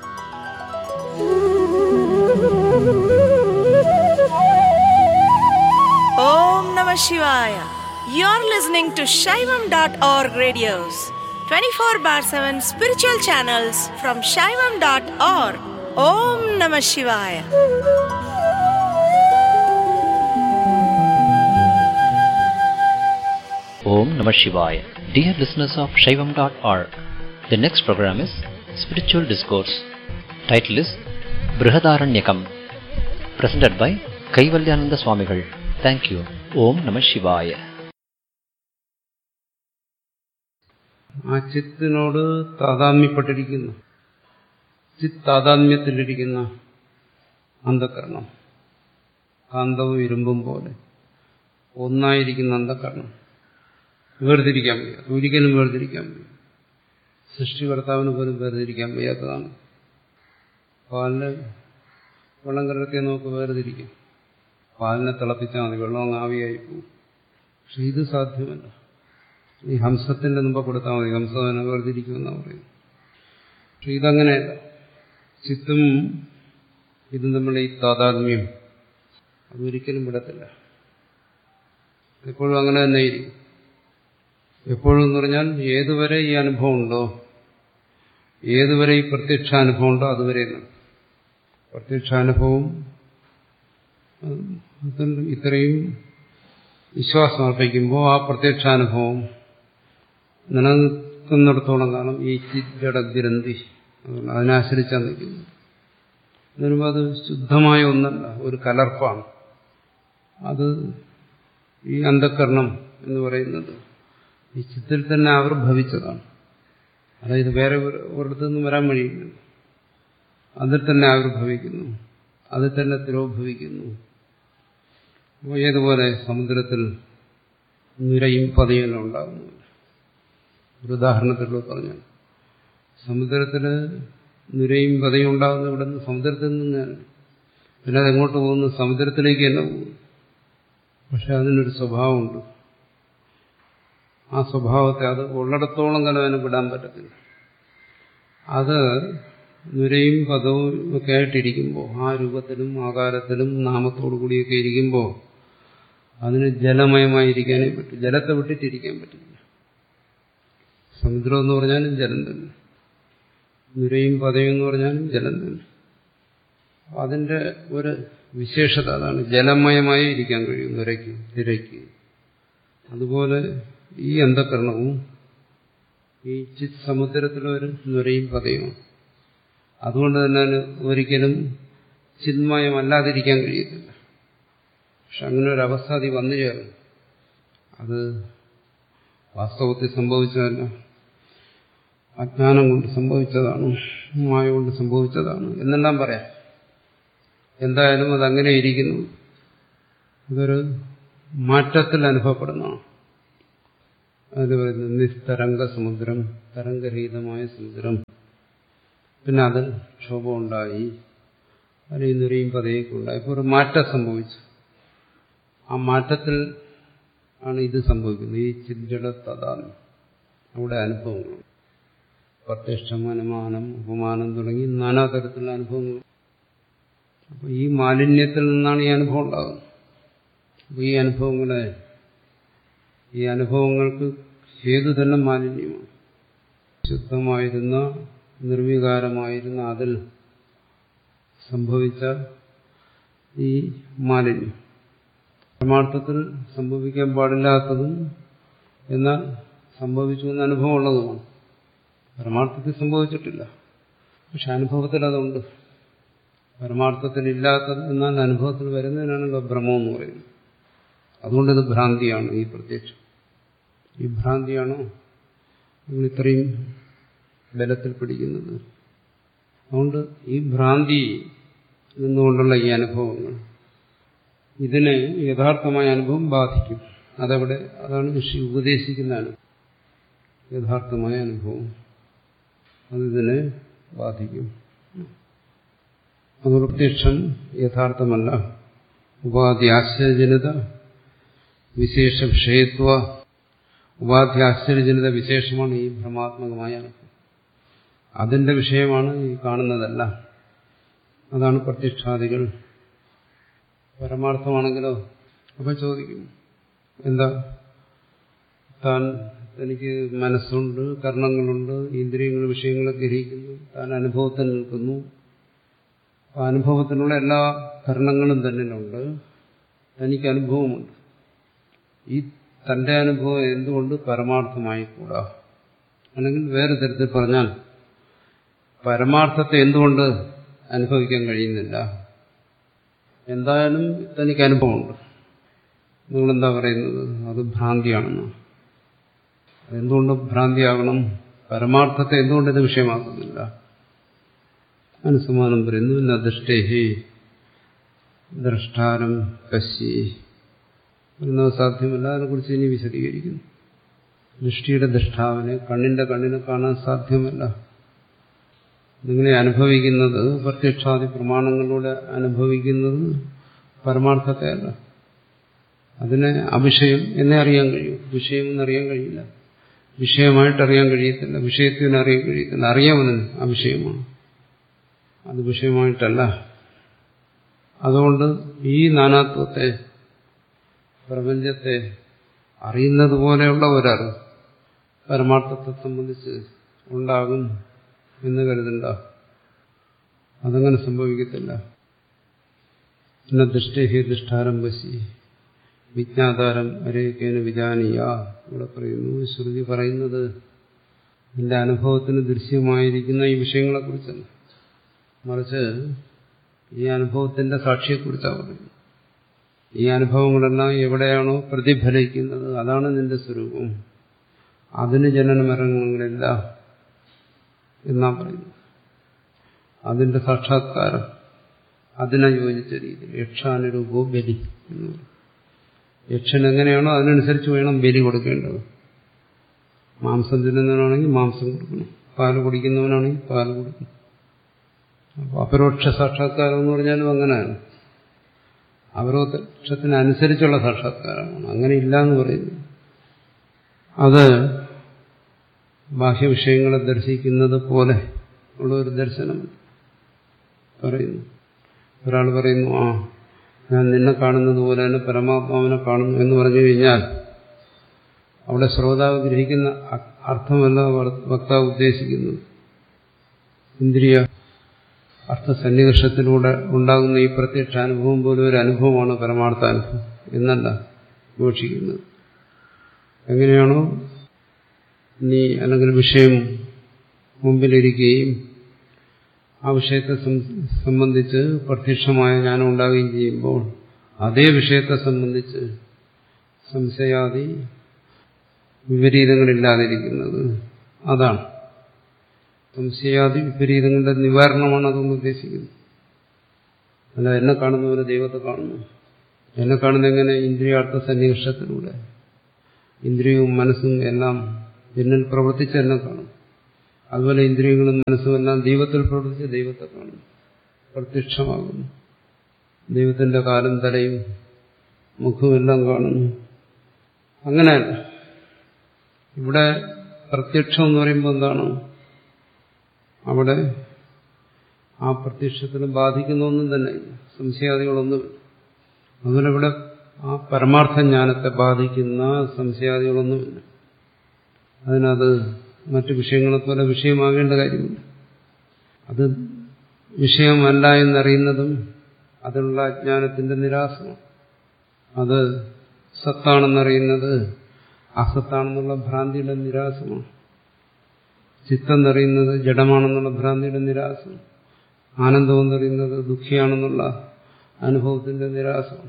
Om Namah Shivaya. You're listening to Shaivam.org radios, 24 bar 7 spiritual channels from Shaivam.org. Om Namah Shivaya. Om Namah Shivaya. Dear listeners of Shaivam.org, the next program is Spiritual Discourse. Title is Brihadaranyakam. Presented by Kaivalyananda Swamigal. Thank you. Om Namah Shivaya. ആ ചിത്തിനോട് താതാത്മ്യപ്പെട്ടിരിക്കുന്നു ചിത്ത് താതാത്മ്യത്തിലിരിക്കുന്ന അന്ധകരണം കാന്തവും ഇരുമ്പും പോലെ ഒന്നായിരിക്കുന്ന അന്ധകരണം വേർതിരിക്കാൻ വയ്യ ഒരിക്കലും വേർതിരിക്കാൻ വയ്യ സൃഷ്ടികർത്താവിന് പോലും വേർതിരിക്കാൻ വയ്യാത്തതാണ് പാലിന് വെള്ളം കലർത്തിയ നമുക്ക് വേർതിരിക്കും പാലിനെ തിളപ്പിച്ചാൽ മതി വെള്ളം അങ്ങ് ആവിയായി പോകും പക്ഷെ ഇത് സാധ്യമല്ല ഈ ഹംസത്തിന്റെ മുമ്പ് കൊടുത്താൽ മതി ഹംസവനെ വേർതിരിക്കുമെന്നാണ് പറയുന്നത് പക്ഷെ ഇതങ്ങനെയല്ല ചിത്തും ഇതും തമ്മിലുള്ള ഈ താതാത്മ്യം അതൊരിക്കലും വിടത്തില്ല എപ്പോഴും അങ്ങനെ തന്നെ ഇരിക്കും എപ്പോഴും എന്ന് പറഞ്ഞാൽ ഏതുവരെ ഈ അനുഭവം ഉണ്ടോ ഏതുവരെ ഈ പ്രത്യക്ഷാനുഭവം ഉണ്ടോ അതുവരെ പ്രത്യക്ഷാനുഭവം ഇത്രയും വിശ്വാസം അർപ്പിക്കുമ്പോൾ ആ പ്രത്യക്ഷാനുഭവം നിലനിൽക്കുന്നിടത്തോളം കാലം ഈ ചിജടഗ്രന്ഥി അതിനാശ്രയിച്ചാണ് നിൽക്കുന്നത് എന്നുവരുമ്പോൾ അത് ശുദ്ധമായ ഒന്നല്ല ഒരു കലർപ്പാണ് അത് ഈ അന്ധക്കരണം എന്ന് പറയുന്നത് ഈ ചിത്തിൽ തന്നെ ആവിർഭവിച്ചതാണ് അതായത് വേറെ ഒരിടത്തു നിന്നും വരാൻ വഴിയില്ല അതിൽ തന്നെ ആവിർഭവിക്കുന്നു അതിൽ തന്നെ തിരോഭവിക്കുന്നു അപ്പോൾ ഏതുപോലെ സമുദ്രത്തിൽ നുരയും പതയും ഉണ്ടാകുന്നു ഒരു ഉദാഹരണത്തിലൂടെ പറഞ്ഞാൽ സമുദ്രത്തിൽ നുരയും പതയും ഉണ്ടാകുന്ന ഇവിടെ നിന്ന് സമുദ്രത്തിൽ നിന്ന് പിന്നെ അതെങ്ങോട്ട് പോകുന്നു സമുദ്രത്തിലേക്ക് തന്നെ പോകുന്നു പക്ഷെ അതിനൊരു സ്വഭാവമുണ്ട് ആ സ്വഭാവത്തെ അത് ഉള്ളിടത്തോളം കാലം അതിനെ വിടാൻ പറ്റത്തില്ല അത് നുരയും പദവും ഒക്കെ ആയിട്ടിരിക്കുമ്പോൾ ആ രൂപത്തിലും ആകാരത്തിലും നാമത്തോടു കൂടിയൊക്കെ ഇരിക്കുമ്പോൾ അതിന് ജലമയമായിരിക്കാനേ പറ്റും ജലത്തെ വിട്ടിട്ടിരിക്കാൻ പറ്റില്ല സമുദ്രം എന്ന് പറഞ്ഞാലും ജലം തന്നെ നുരയും പതയും എന്ന് പറഞ്ഞാലും ജലം തന്നെ അതിന്റെ ഒരു വിശേഷത അതാണ് ജലമയമായി ഇരിക്കാൻ കഴിയും നുരയ്ക്ക് തിരയ്ക്ക് അതുപോലെ ഈ അന്ധകരണവും ഈ ചിത് സമുദ്രത്തിലൊരു നുരയും പതയുമാണ് അതുകൊണ്ട് തന്നെ ഒരിക്കലും ചിന്മയമല്ലാതിരിക്കാൻ കഴിയത്തില്ല പക്ഷെ അങ്ങനെ ഒരു അവസ്ഥ അതി വന്നു ചേർന്നു അത് വാസ്തവത്തിൽ സംഭവിച്ചതല്ല അജ്ഞാനം കൊണ്ട് സംഭവിച്ചതാണ് മായ കൊണ്ട് സംഭവിച്ചതാണ് എന്നെല്ലാം പറയാം എന്തായാലും അതങ്ങനെ ഇരിക്കുന്നു ഇതൊരു മാറ്റത്തിൽ അനുഭവപ്പെടുന്നതാണ് അതിൽ പറയുന്നത് നിസ്തരംഗ സമുദ്രം തരംഗരഹിതമായ സമുദ്രം പിന്നെ അത് ക്ഷോഭമുണ്ടായി അല്ലെങ്കിൽ നുരയും പതയൊക്കെ ഉണ്ടായി ഇപ്പോൾ ഒരു മാറ്റം സംഭവിച്ചു ആ മാറ്റത്തിൽ ആണ് ഇത് സംഭവിക്കുന്നത് ഈ ചിന്തയുടെ തഥാന്ന് അവിടെ അനുഭവങ്ങൾ പ്രത്യക്ഷം അനുമാനം ഉപമാനം തുടങ്ങി നാനാതരത്തിലുള്ള അനുഭവങ്ങൾ അപ്പോൾ ഈ മാലിന്യത്തിൽ നിന്നാണ് ഈ അനുഭവം ഉണ്ടാകുന്നത് അപ്പോൾ ഈ അനുഭവങ്ങളെ ഈ അനുഭവങ്ങൾക്ക് ഹേതു തന്നെ മാലിന്യമാണ് ശുദ്ധമായിരുന്ന നിർവികാരമായിരുന്ന അതിൽ സംഭവിച്ച ഈ മാലിന്യം പരമാർത്ഥത്തിൽ സംഭവിക്കാൻ പാടില്ലാത്തതും എന്നാൽ സംഭവിച്ചു എന്ന അനുഭവമുള്ളതുമാണ് പരമാർത്ഥത്തിൽ സംഭവിച്ചിട്ടില്ല പക്ഷെ അനുഭവത്തിൽ അതുണ്ട് പരമാർത്ഥത്തിലില്ലാത്തത് എന്നാൽ അനുഭവത്തിൽ വരുന്നതിനാണല്ലോ ഭ്രമം എന്ന് പറയുന്നത് അതുകൊണ്ടിത് ഭ്രാന്തിയാണ് ഈ പ്രത്യക്ഷം ഈ ഭ്രാന്തിയാണോ നിങ്ങൾ ഇത്രയും ബലത്തിൽ പിടിക്കുന്നത് അതുകൊണ്ട് ഈ ഭ്രാന്തി നിന്നുകൊണ്ടുള്ള ഈ അനുഭവങ്ങൾ ഇതിനെ യഥാർത്ഥമായ അനുഭവം ബാധിക്കും അതവിടെ അതാണ് ഋഷി ഉപദേശിക്കുന്ന അനുഭവം യഥാർത്ഥമായ അനുഭവം അതിതിനെ ബാധിക്കും അത് പ്രത്യക്ഷം യഥാർത്ഥമല്ല ഉപാധി ആശ്ചര്യജനിത വിശേഷ വിഷയത്വ ഉപാധി ആശ്ചര്യജനിത വിശേഷമാണ് ഈ ഭ്രമാത്മകമായ അനുഭവം അതിന്റെ വിഷയമാണ് ഈ കാണുന്നതല്ല അതാണ് പ്രത്യക്ഷാദികൾ പരമാർത്ഥമാണെങ്കിലോ അപ്പൊ ചോദിക്കും എന്താ താൻ തനിക്ക് മനസ്സുണ്ട് കർണങ്ങളുണ്ട് ഇന്ദ്രിയങ്ങൾ വിഷയങ്ങളെ ഗ്രഹിക്കുന്നു താൻ അനുഭവത്തിൽ നിൽക്കുന്നു ആ അനുഭവത്തിനുള്ള എല്ലാ കർണങ്ങളും തന്നിലുണ്ട് തനിക്ക് അനുഭവമുണ്ട് ഈ തന്റെ അനുഭവം എന്തുകൊണ്ട് പരമാർത്ഥമായിക്കൂടാ അല്ലെങ്കിൽ വേറെ തരത്തിൽ പറഞ്ഞാൽ പരമാർത്ഥത്തെ എന്തുകൊണ്ട് അനുഭവിക്കാൻ കഴിയുന്നില്ല എന്തായാലും തനിക്ക് അനുഭവമുണ്ട് നിങ്ങളെന്താ പറയുന്നത് അത് ഭ്രാന്തിയാണെന്ന് എന്തുകൊണ്ട് ഭ്രാന്തിയാകണം പരമാർത്ഥത്തെ എന്തുകൊണ്ട് ഇത് വിഷയമാക്കുന്നില്ല അനുസമാനം പറയുന്നു ന ദൃഷ്ടേഹി ദ്രഷ്ടാരം പശ്യേ എന്നത് സാധ്യമല്ല അതിനെക്കുറിച്ച് ഇനി വിശദീകരിക്കുന്നു ദൃഷ്ടിയുടെ ദൃഷ്ടാവിനെ കണ്ണിന്റെ കണ്ണിനെ കാണാൻ സാധ്യമല്ല നിങ്ങളെ അനുഭവിക്കുന്നത് പ്രത്യക്ഷാദി പ്രമാണങ്ങളിലൂടെ അനുഭവിക്കുന്നത് പരമാർത്ഥത്തെ അല്ല അതിനെ അവിഷയം എന്നേ അറിയാൻ കഴിയും വിഷയം എന്നറിയാൻ കഴിയില്ല വിഷയമായിട്ട് അറിയാൻ കഴിയത്തില്ല വിഷയത്തിന് അറിയാൻ കഴിയത്തില്ല അറിയാമെന്ന് അവിഷയമാണ് അത് വിഷയമായിട്ടല്ല അതുകൊണ്ട് ഈ നാനാത്വത്തെ പ്രപഞ്ചത്തെ അറിയുന്നത് പോലെയുള്ള ഒരറിവ് പരമാർത്ഥത്തെ സംബന്ധിച്ച് ഉണ്ടാകും എന്ന് കരുതണ്ട അതങ്ങനെ സംഭവിക്കത്തില്ല പിന്നെ ദൃഷ്ടേഹി ദൃഷ്ടാരം വശി വിജ്ഞാതാരം അരേക്കേന വിജാനീയ ഇവിടെ പറയുന്നു ശ്രുതി പറയുന്നത് നിന്റെ അനുഭവത്തിന് ദൃശ്യമായിരിക്കുന്ന ഈ വിഷയങ്ങളെക്കുറിച്ചല്ല മറിച്ച് ഈ അനുഭവത്തിന്റെ സാക്ഷിയെക്കുറിച്ചാണ് പറയുന്നത് ഈ അനുഭവങ്ങളെല്ലാം എവിടെയാണോ പ്രതിഫലിക്കുന്നത് അതാണ് നിന്റെ സ്വരൂപം അതിന് ജനനമരണങ്ങളില്ല എന്നാ പറയുന്നത് അതിന്റെ സാക്ഷാത്കാരം അതിനെ യോജിച്ച രീതിയിൽ യക്ഷാനുരൂപോ ബലി എന്ന് പറയും യക്ഷൻ എങ്ങനെയാണോ അതിനനുസരിച്ച് വേണം ബലി കൊടുക്കേണ്ടത് മാംസം തിന്നുന്നവനാണെങ്കിൽ മാംസം കൊടുക്കണം പാല് കുടിക്കുന്നവനാണെങ്കിൽ പാല് കൊടുക്കണം അപ്പോൾ അപരോക്ഷ സാക്ഷാത്കാരം എന്ന് പറഞ്ഞാലും അങ്ങനെയാണ് അപരോക്ഷത്തിനനുസരിച്ചുള്ള സാക്ഷാത്കാരമാണ് അങ്ങനെ ഇല്ല എന്ന് പറയുന്നു അത് ബാഹ്യവിഷയങ്ങളെ ദർശിക്കുന്നത് പോലെ ഉള്ള ഒരു ദർശനം പറയുന്നു ഒരാൾ പറയുന്നു ആ ഞാൻ നിന്നെ കാണുന്നത് പോലെ തന്നെ പരമാത്മാവിനെ കാണുന്നു എന്ന് പറഞ്ഞു കഴിഞ്ഞാൽ അവിടെ ശ്രോതാവ് ഗ്രഹിക്കുന്ന അർത്ഥമല്ല വക്താവ് ഉദ്ദേശിക്കുന്നത് ഇന്ദ്രിയ അർത്ഥസന്നിവേഷത്തിലൂടെ ഉണ്ടാകുന്ന ഈ പ്രത്യക്ഷ അനുഭവം പോലും ഒരു അനുഭവമാണ് പരമാർത്ഥാനുഭവം എന്നല്ല ഘോഷിക്കുന്നത് എങ്ങനെയാണോ നീ അല്ലെങ്കിൽ വിഷയം മുമ്പിലിരിക്കുകയും ആ വിഷയത്തെ സംബന്ധിച്ച് പ്രത്യക്ഷമായ ജ്ഞാനം ഉണ്ടാവുകയും ചെയ്യുമ്പോൾ അതേ വിഷയത്തെ സംബന്ധിച്ച് സംശയാദി വിപരീതങ്ങളില്ലാതിരിക്കുന്നത് അതാണ് സംശയാദി വിപരീതങ്ങളുടെ നിവാരണമാണ് അതുകൊണ്ട് ഉദ്ദേശിക്കുന്നത് അല്ല എന്നെ കാണുന്നവരെ ദൈവത്തെ കാണുന്നു എന്നെ കാണുന്ന എങ്ങനെ ഇന്ദ്രിയാർത്ഥ സന്നിവേഷത്തിലൂടെ ഇന്ദ്രിയവും മനസ്സും എല്ലാം പിന്നിൽ പ്രവർത്തിച്ച് എന്നെ കാണും അതുപോലെ ഇന്ദ്രിയങ്ങളും മനസ്സും എല്ലാം ദൈവത്തിൽ പ്രവർത്തിച്ച് ദൈവത്തെ കാണും പ്രത്യക്ഷമാകുന്നു ദൈവത്തിന്റെ കാലും തലയും മുഖവും എല്ലാം കാണുന്നു അങ്ങനെയല്ല ഇവിടെ പ്രത്യക്ഷം എന്ന് പറയുമ്പോൾ എന്താണ് അവിടെ ആ പ്രത്യക്ഷത്തിന് ബാധിക്കുന്ന ഒന്നും തന്നെ സംശയാദികളൊന്നുമില്ല അതുപോലെ ഇവിടെ ആ പരമാർത്ഥ ജ്ഞാനത്തെ ബാധിക്കുന്ന സംശയാദികളൊന്നുമില്ല അതിനത് മറ്റു വിഷയങ്ങളെപ്പോലെ വിഷയമാകേണ്ട കാര്യമില്ല അത് വിഷയമല്ല എന്നറിയുന്നതും അതിനുള്ള അജ്ഞാനത്തിന്റെ നിരാസമാണ് അത് സത്താണെന്നറിയുന്നത് അസത്താണെന്നുള്ള ഭ്രാന്തിയുടെ നിരാസമാണ് ചിത്തം എന്നറിയുന്നത് ജഡമാണെന്നുള്ള ഭ്രാന്തിയുടെ നിരാസം ആനന്ദം എന്നറിയുന്നത് ദുഃഖിയാണെന്നുള്ള അനുഭവത്തിന്റെ നിരാസമാണ്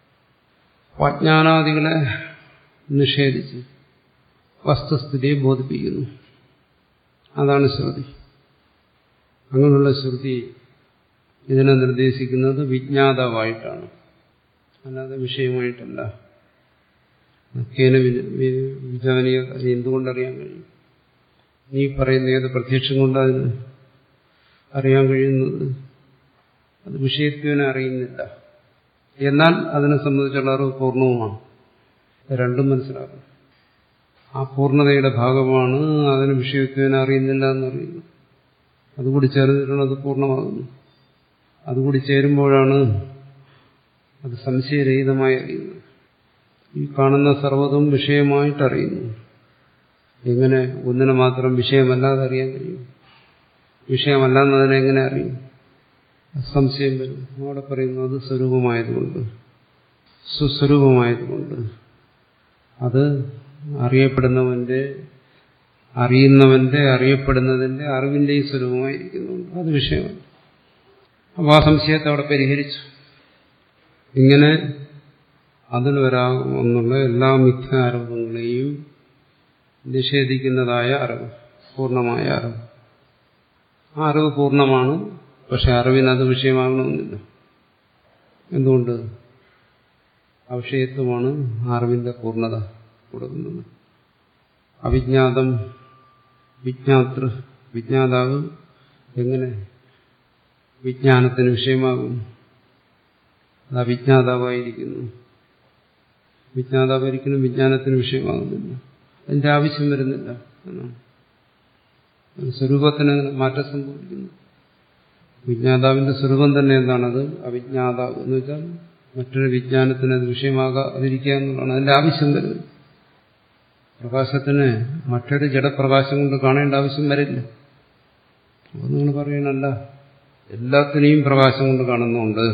അജ്ഞാനാദികളെ നിഷേധിച്ച് വസ്തുസ്ഥിതിയെ ബോധിപ്പിക്കുന്നു അതാണ് ശ്രുതി അങ്ങനെയുള്ള ശ്രുതി ഇതിനെ നിർദ്ദേശിക്കുന്നത് വിജ്ഞാതാവായിട്ടാണ് അല്ലാതെ വിഷയമായിട്ടല്ല കേന വിചാരിയ അത് എന്തുകൊണ്ടറിയാൻ കഴിയും നീ പറയുന്ന ഏത് പ്രത്യക്ഷം കൊണ്ട് അതിന് അറിയാൻ കഴിയുന്നത് അത് വിഷയത്വനെ അറിയുന്നില്ല എന്നാൽ അതിനെ സംബന്ധിച്ചുള്ള അറിവ് പൂർണ്ണവുമാണ് രണ്ടും മനസ്സിലാക്കണം ആ പൂർണ്ണതയുടെ ഭാഗമാണ് അതിന് വിഷയത്വനെ അറിയുന്നില്ല എന്നറിയുന്നു അതുകൂടി ചേർന്നിട്ടാണ് അത് പൂർണ്ണമാകുന്നു അതുകൂടി ചേരുമ്പോഴാണ് അത് സംശയരഹിതമായി അറിയുന്നത് ഈ കാണുന്ന സർവ്വതും വിഷയമായിട്ട് അറിയുന്നു എങ്ങനെ ഒന്നിനെ മാത്രം വിഷയമല്ലാതെ അറിയാൻ കഴിയും വിഷയമല്ലാന്നതിനെ എങ്ങനെ അറിയും സംശയം വരും അവിടെ പറയുന്നു അത് സ്വരൂപമായതുകൊണ്ട് സുസ്വരൂപമായതുകൊണ്ട് അത് അറിയപ്പെടുന്നവന്റെ അറിയുന്നവന്റെ അറിയപ്പെടുന്നതിന്റെ അറിവിന്റെയും സ്വരൂപമായിരിക്കുന്നുണ്ട് അത് വിഷയമാണ് അപ്പോൾ ആ സംശയത്തെ അവിടെ പരിഹരിച്ചു ഇങ്ങനെ അതിൽ വരാമെന്നുള്ള എല്ലാ മിഥ്യാരോപങ്ങളെയും നിഷേധിക്കുന്നതായ അറിവ് പൂർണ്ണമായ അറിവ് ആ അറിവ് പൂർണ്ണമാണ് പക്ഷെ അറിവിന് അത് വിഷയമാകണമെന്നില്ല എന്തുകൊണ്ട് ആ വിഷയത്വമാണ് അറിവിന്റെ പൂർണ്ണത കൊടുക്കുന്നത് അവിജ്ഞാതം വിജ്ഞാതൃ വിജ്ഞാതാവ് എങ്ങനെ വിജ്ഞാനത്തിന് വിഷയമാകും അത് അവിജ്ഞാതാവായിരിക്കുന്നു വിജ്ഞാതാവ് ഒരിക്കലും വിജ്ഞാനത്തിന് വിഷയമാകുന്നില്ല അതിന്റെ ആവശ്യം വരുന്നില്ല എന്നാണ് സ്വരൂപത്തിന് മാറ്റം സംഭവിക്കുന്നു വിജ്ഞാതാവിന്റെ സ്വരൂപം തന്നെ എന്താണത് അവിജ്ഞാതാവ് എന്ന് വെച്ചാൽ മറ്റൊരു വിജ്ഞാനത്തിന് അത് വിഷയമാകാതിരിക്കുക എന്നുള്ളതാണ് അതിന്റെ ആവശ്യം വരുന്നത് പ്രകാശത്തിന് മറ്റൊരു ജഡപ്രകാശം കൊണ്ട് കാണേണ്ട ആവശ്യം വരില്ല അപ്പോൾ നിങ്ങൾ പറയണല്ല എല്ലാത്തിനെയും പ്രകാശം കൊണ്ട് കാണുന്നുണ്ട്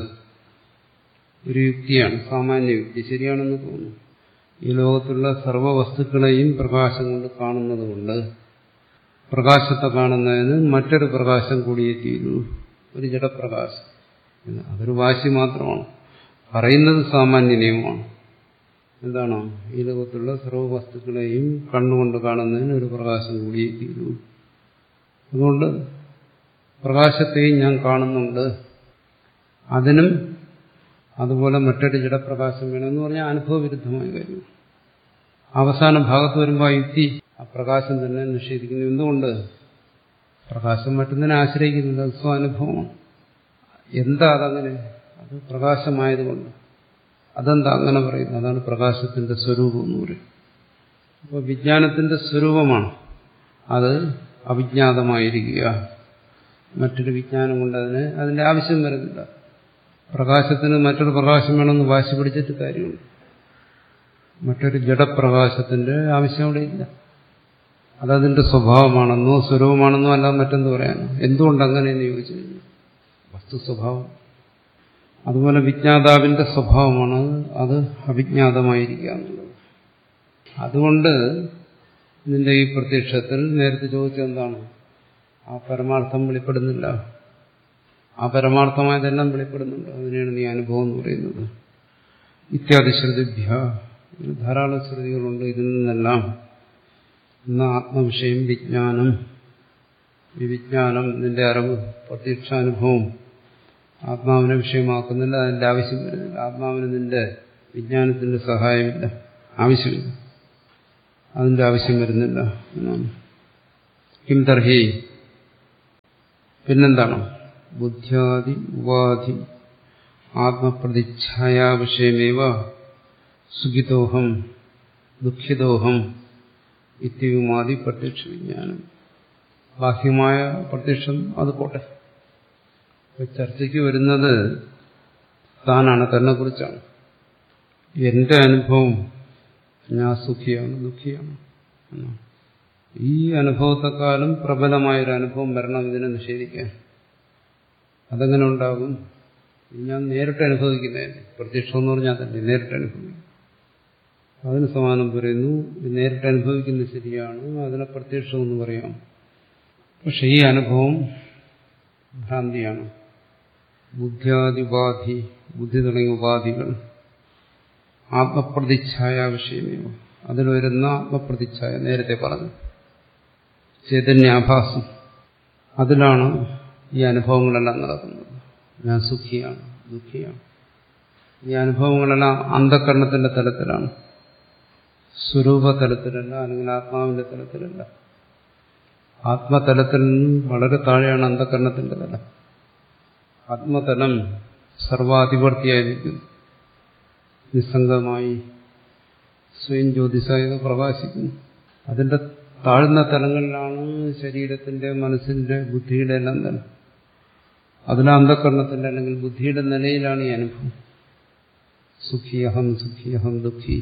ഒരു യുക്തിയാണ് സാമാന്യ യുക്തി ശരിയാണെന്ന് തോന്നുന്നു ഈ ലോകത്തുള്ള സർവ്വ വസ്തുക്കളെയും പ്രകാശം കൊണ്ട് കാണുന്നതുകൊണ്ട് പ്രകാശത്തെ കാണുന്നതിന് മറ്റൊരു പ്രകാശം കൂടിയേ തീരൂ ഒരു ജഡപ്രകാശം അതൊരു വാശി മാത്രമാണ് പറയുന്നത് സാമാന്യ നിയമമാണ് എന്താണോ ഈ ലോകത്തുള്ള സർവ്വ വസ്തുക്കളെയും കണ്ണുകൊണ്ട് കാണുന്നതിന് ഒരു പ്രകാശം കൂടിയേ തീരൂ അതുകൊണ്ട് പ്രകാശത്തെയും ഞാൻ കാണുന്നുണ്ട് അതിനും അതുപോലെ മറ്റൊരു ജഡപ്രകാശം വേണമെന്ന് പറഞ്ഞാൽ അനുഭവവിരുദ്ധമായ കാര്യം അവസാന ഭാഗത്ത് വരുമ്പോൾ ആ യുക്തി ആ പ്രകാശം തന്നെ നിഷേധിക്കുന്നു എന്തുകൊണ്ട് പ്രകാശം മറ്റൊന്നിനെ ആശ്രയിക്കുന്നില്ല അത് സ്വാനുഭവമാണ് എന്താ അതങ്ങനെ അത് പ്രകാശമായതുകൊണ്ട് അതെന്താ അങ്ങനെ പറയുന്നത് അതാണ് പ്രകാശത്തിന്റെ സ്വരൂപം എന്ന് പറയും അപ്പോൾ വിജ്ഞാനത്തിന്റെ സ്വരൂപമാണ് അത് അവിജ്ഞാതമായിരിക്കുക മറ്റൊരു വിജ്ഞാനം കൊണ്ട് അതിന് അതിന്റെ ആവശ്യം വരുന്നില്ല പ്രകാശത്തിന് മറ്റൊരു പ്രകാശം വേണമെന്ന് വാശി പിടിച്ചിട്ട് കാര്യമുണ്ട് മറ്റൊരു ജഡപ്രകാശത്തിന്റെ ആവശ്യം അവിടെ ഇല്ല അതതിന്റെ സ്വഭാവമാണെന്നോ സ്വരൂപമാണെന്നോ അല്ല മറ്റെന്ത് പറയാനോ എന്തുകൊണ്ട് അങ്ങനെയെന്ന് ചോദിച്ചു കഴിഞ്ഞു വസ്തു സ്വഭാവം അതുപോലെ വിജ്ഞാതാവിന്റെ സ്വഭാവമാണ് അത് അവിജ്ഞാതമായിരിക്കുക എന്നുള്ളത് അതുകൊണ്ട് നിന്റെ ഈ പ്രത്യക്ഷത്തിൽ നേരത്തെ ചോദിച്ചെന്താണ് ആ പരമാർത്ഥം വെളിപ്പെടുന്നില്ല ആ പരമാർത്ഥമായതെല്ലാം വെളിപ്പെടുന്നുണ്ട് അതിനെയാണ് നീ അനുഭവം എന്ന് പറയുന്നത് ഇത്യാദി ശ്രുതിഭ്യ ധാരാളം ശ്രുതികളുണ്ട് ഇതിൽ നിന്നെല്ലാം ഇന്ന് ആത്മവിഷയം വിജ്ഞാനം ഈ വിജ്ഞാനം നിന്റെ അറിവ് പ്രത്യക്ഷാനുഭവം ആത്മാവിനെ വിഷയമാക്കുന്നില്ല അതിന്റെ ആവശ്യം വരുന്നില്ല ആത്മാവിന് നിന്റെ വിജ്ഞാനത്തിന്റെ സഹായമില്ല ആവശ്യമില്ല അതിന്റെ ആവശ്യം വരുന്നില്ല എന്നാണ് കിം തർഹി പിന്നെന്താണ് ബുദ്ധ്യാദി ഉപാധി ആത്മപ്രതിച്ഛായാവിഷയമേവ സുഖിതോഹം ദുഃഖിതോഹം ഇത്യവുമാതി പ്രത്യക്ഷ വിജ്ഞാനം ബാഹ്യമായ പ്രത്യക്ഷം അത് പോട്ടെ ചർച്ചയ്ക്ക് വരുന്നത് താനാണ് തന്നെ കുറിച്ചാണ് എന്റെ അനുഭവം ഞാൻ സുഖിയാണ് ദുഃഖിയാണ് എന്നാണ് ഈ അനുഭവത്തെക്കാളും പ്രബലമായൊരു അനുഭവം വരണം ഇതിനെ നിഷേധിക്കാൻ അതെങ്ങനെ ഉണ്ടാകും ഇത് ഞാൻ നേരിട്ട് അനുഭവിക്കുന്നതല്ലേ പ്രത്യക്ഷം എന്ന് പറഞ്ഞാൽ തന്നെ നേരിട്ട് അനുഭവിക്കും അതിന് സമാനം പറയുന്നു ഇത് നേരിട്ട് അനുഭവിക്കുന്നത് ശരിയാണ് അതിനെ പ്രത്യക്ഷം എന്ന് പറയാം പക്ഷെ ഈ അനുഭവം ഭ്രാന്തിയാണ് ബുദ്ധ്യാദിപാധി ബുദ്ധി തുടങ്ങിയ ഉപാധികൾ ആത്മപ്രതിച്ഛായ വിഷയമേവ അതിൽ വരുന്ന ആത്മപ്രതിച്ഛായ നേരത്തെ പറഞ്ഞു ചൈതന്യാഭാസം അതിലാണ് ഈ അനുഭവങ്ങളെല്ലാം നടക്കുന്നത് ഞാൻ സുഖിയാണ് ദുഃഖിയാണ് ഈ അനുഭവങ്ങളെല്ലാം അന്ധകരണത്തിന്റെ തലത്തിലാണ് സ്വരൂപ തലത്തിലല്ല അല്ലെങ്കിൽ ആത്മാവിന്റെ തലത്തിലല്ല ആത്മതലത്തിൽ നിന്നും വളരെ താഴെയാണ് അന്ധകരണത്തിന്റെ തലം ആത്മതലം സർവാധിപർത്തിയായിരിക്കുന്നു നിസ്സംഗമായി സ്വയം ജ്യോതിസായത് പ്രകാശിക്കുന്നു അതിന്റെ താഴ്ന്ന തലങ്ങളിലാണ് ശരീരത്തിന്റെ മനസ്സിന്റെ ബുദ്ധിയുടെ എല്ലാം തലം അതിലെ അന്ധകരണത്തിന്റെ അല്ലെങ്കിൽ ബുദ്ധിയുടെ നിലയിലാണ് ഈ അനുഭവം സുഖിയഹം സുഖിയഹം ദുഃഖി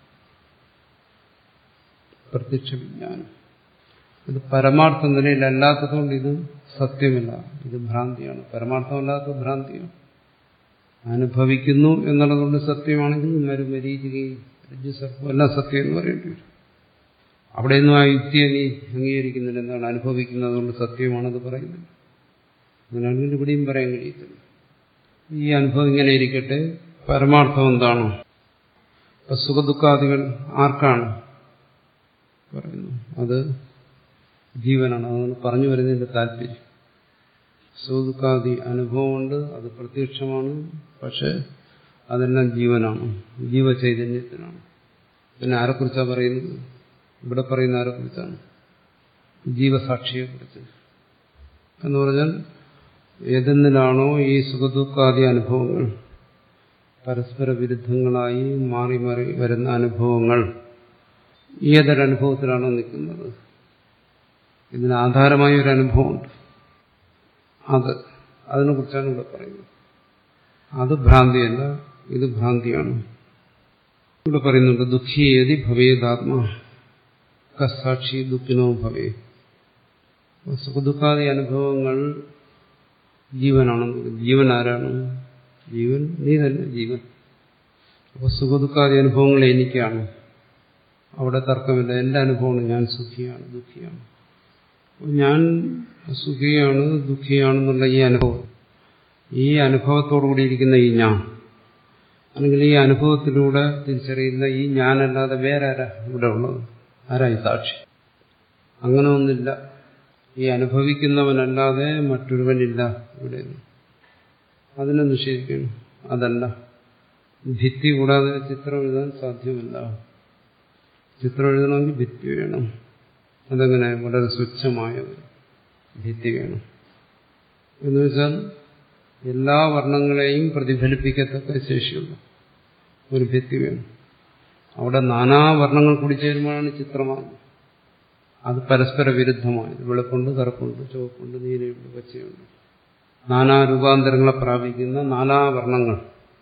പ്രത്യക്ഷ വിജ്ഞാനം ഇത് പരമാർത്ഥ നിലയിലല്ലാത്തതുകൊണ്ട് ഇത് സത്യമില്ല ഇത് ഭ്രാന്തിയാണ് പരമാർത്ഥമല്ലാത്ത ഭ്രാന്തിയാണ് അനുഭവിക്കുന്നു എന്നുള്ളതുകൊണ്ട് സത്യമാണെങ്കിൽ മരുമരീചികയും രജ്ജുസർപ്പം എല്ലാം സത്യം എന്ന് പറയേണ്ടി വരും അവിടെയൊന്നും ആ യുക്തിയെ നീ അംഗീകരിക്കുന്നില്ല എന്താണ് അനുഭവിക്കുന്നതുകൊണ്ട് സത്യമാണെന്ന് പറയുന്നില്ല അങ്ങനെയാണെങ്കിൽ ഇവിടെയും പറയാൻ കഴിയത്തില്ല ഈ അനുഭവം ഇങ്ങനെ ഇരിക്കട്ടെ പരമാർത്ഥം എന്താണോ ഇപ്പൊ സുഖദുഃഖാദികൾ ആർക്കാണ് പറയുന്നു അത് ജീവനാണ് അതാണ് പറഞ്ഞു വരുന്നതിന്റെ താല്പര്യം സുഖദുഃഖാദി അനുഭവമുണ്ട് അത് പ്രത്യക്ഷമാണ് പക്ഷെ അതെല്ലാം ജീവനാണ് ജീവചൈതന്യത്തിനാണ് പിന്നെ ആരെക്കുറിച്ചാണ് പറയുന്നത് ഇവിടെ പറയുന്ന ആരെക്കുറിച്ചാണ് ജീവസാക്ഷിയെക്കുറിച്ച് എന്ന് പറഞ്ഞാൽ ഏതെന്നിലാണോ ഈ സുഖദുഃഖാദി അനുഭവങ്ങൾ പരസ്പര വിരുദ്ധങ്ങളായി മാറി മാറി വരുന്ന അനുഭവങ്ങൾ ഏതൊരനുഭവത്തിലാണോ നിൽക്കുന്നത് ഇതിന് ആധാരമായ ഒരു അനുഭവമുണ്ട് അത് അതിനെക്കുറിച്ചാണ് ഇവിടെ പറയുന്നത് അത് ഭ്രാന്തിയല്ല ഇത് ഭ്രാന്തിയാണ് ഇവിടെ പറയുന്നുണ്ട് ദുഃഖിയേതി ഭവേദാത്മാ കസാക്ഷി ദുഃഖിനോ ഭവേ സുഖദുഃഖാദി അനുഭവങ്ങൾ ജീവനാണെന്ന് ജീവൻ ആരാണ് ജീവൻ നീ തന്നെ ജീവൻ അപ്പോൾ സുഖദുഃഖാദി അനുഭവങ്ങൾ എനിക്കാണ് അവിടെ തർക്കമില്ല എന്റെ അനുഭവമാണ് ഞാൻ സുഖിയാണ് ദുഃഖിയാണ് ഞാൻ സുഖിയാണ് ദുഃഖിയാണെന്നുള്ള ഈ അനുഭവം ഈ അനുഭവത്തോടുകൂടി ഇരിക്കുന്ന ഈ ഞാൻ അല്ലെങ്കിൽ ഈ അനുഭവത്തിലൂടെ തിരിച്ചറിയുന്ന ഈ ഞാനല്ലാതെ വേറെ ആരാ ഇവിടെ ഉള്ളത് ആരാ ഈ സാക്ഷി അങ്ങനെ ഒന്നില്ല ഈ അനുഭവിക്കുന്നവനല്ലാതെ മറ്റൊരുവനില്ല ഇവിടെ അതിനെ നിഷേധിക്കണം അതല്ല ഭിത്തി കൂടാതെ ചിത്രം എഴുതാൻ സാധ്യമല്ല ചിത്രം എഴുതണമെങ്കിൽ ഭിത്തി വേണം അതെങ്ങനെ വളരെ സ്വച്ഛമായ ഭിത്തി വേണം എന്ന് വെച്ചാൽ എല്ലാ വർണ്ണങ്ങളെയും പ്രതിഫലിപ്പിക്കത്തക്ക ശേഷിയുള്ള ഒരു ഭിത്തി വേണം അവിടെ നാനാ വർണ്ണങ്ങൾ കൂടി ചേരുമ്പോഴാണ് ചിത്രമാകുന്നത് അത് പരസ്പര വിരുദ്ധമായത് വെളുപ്പുണ്ട് കറുപ്പുണ്ട് ചുവപ്പുണ്ട് നീലയുണ്ട് പച്ചയുണ്ട് നാനാ രൂപാന്തരങ്ങളെ പ്രാപിക്കുന്ന നാനാ വർണ്ണങ്ങൾ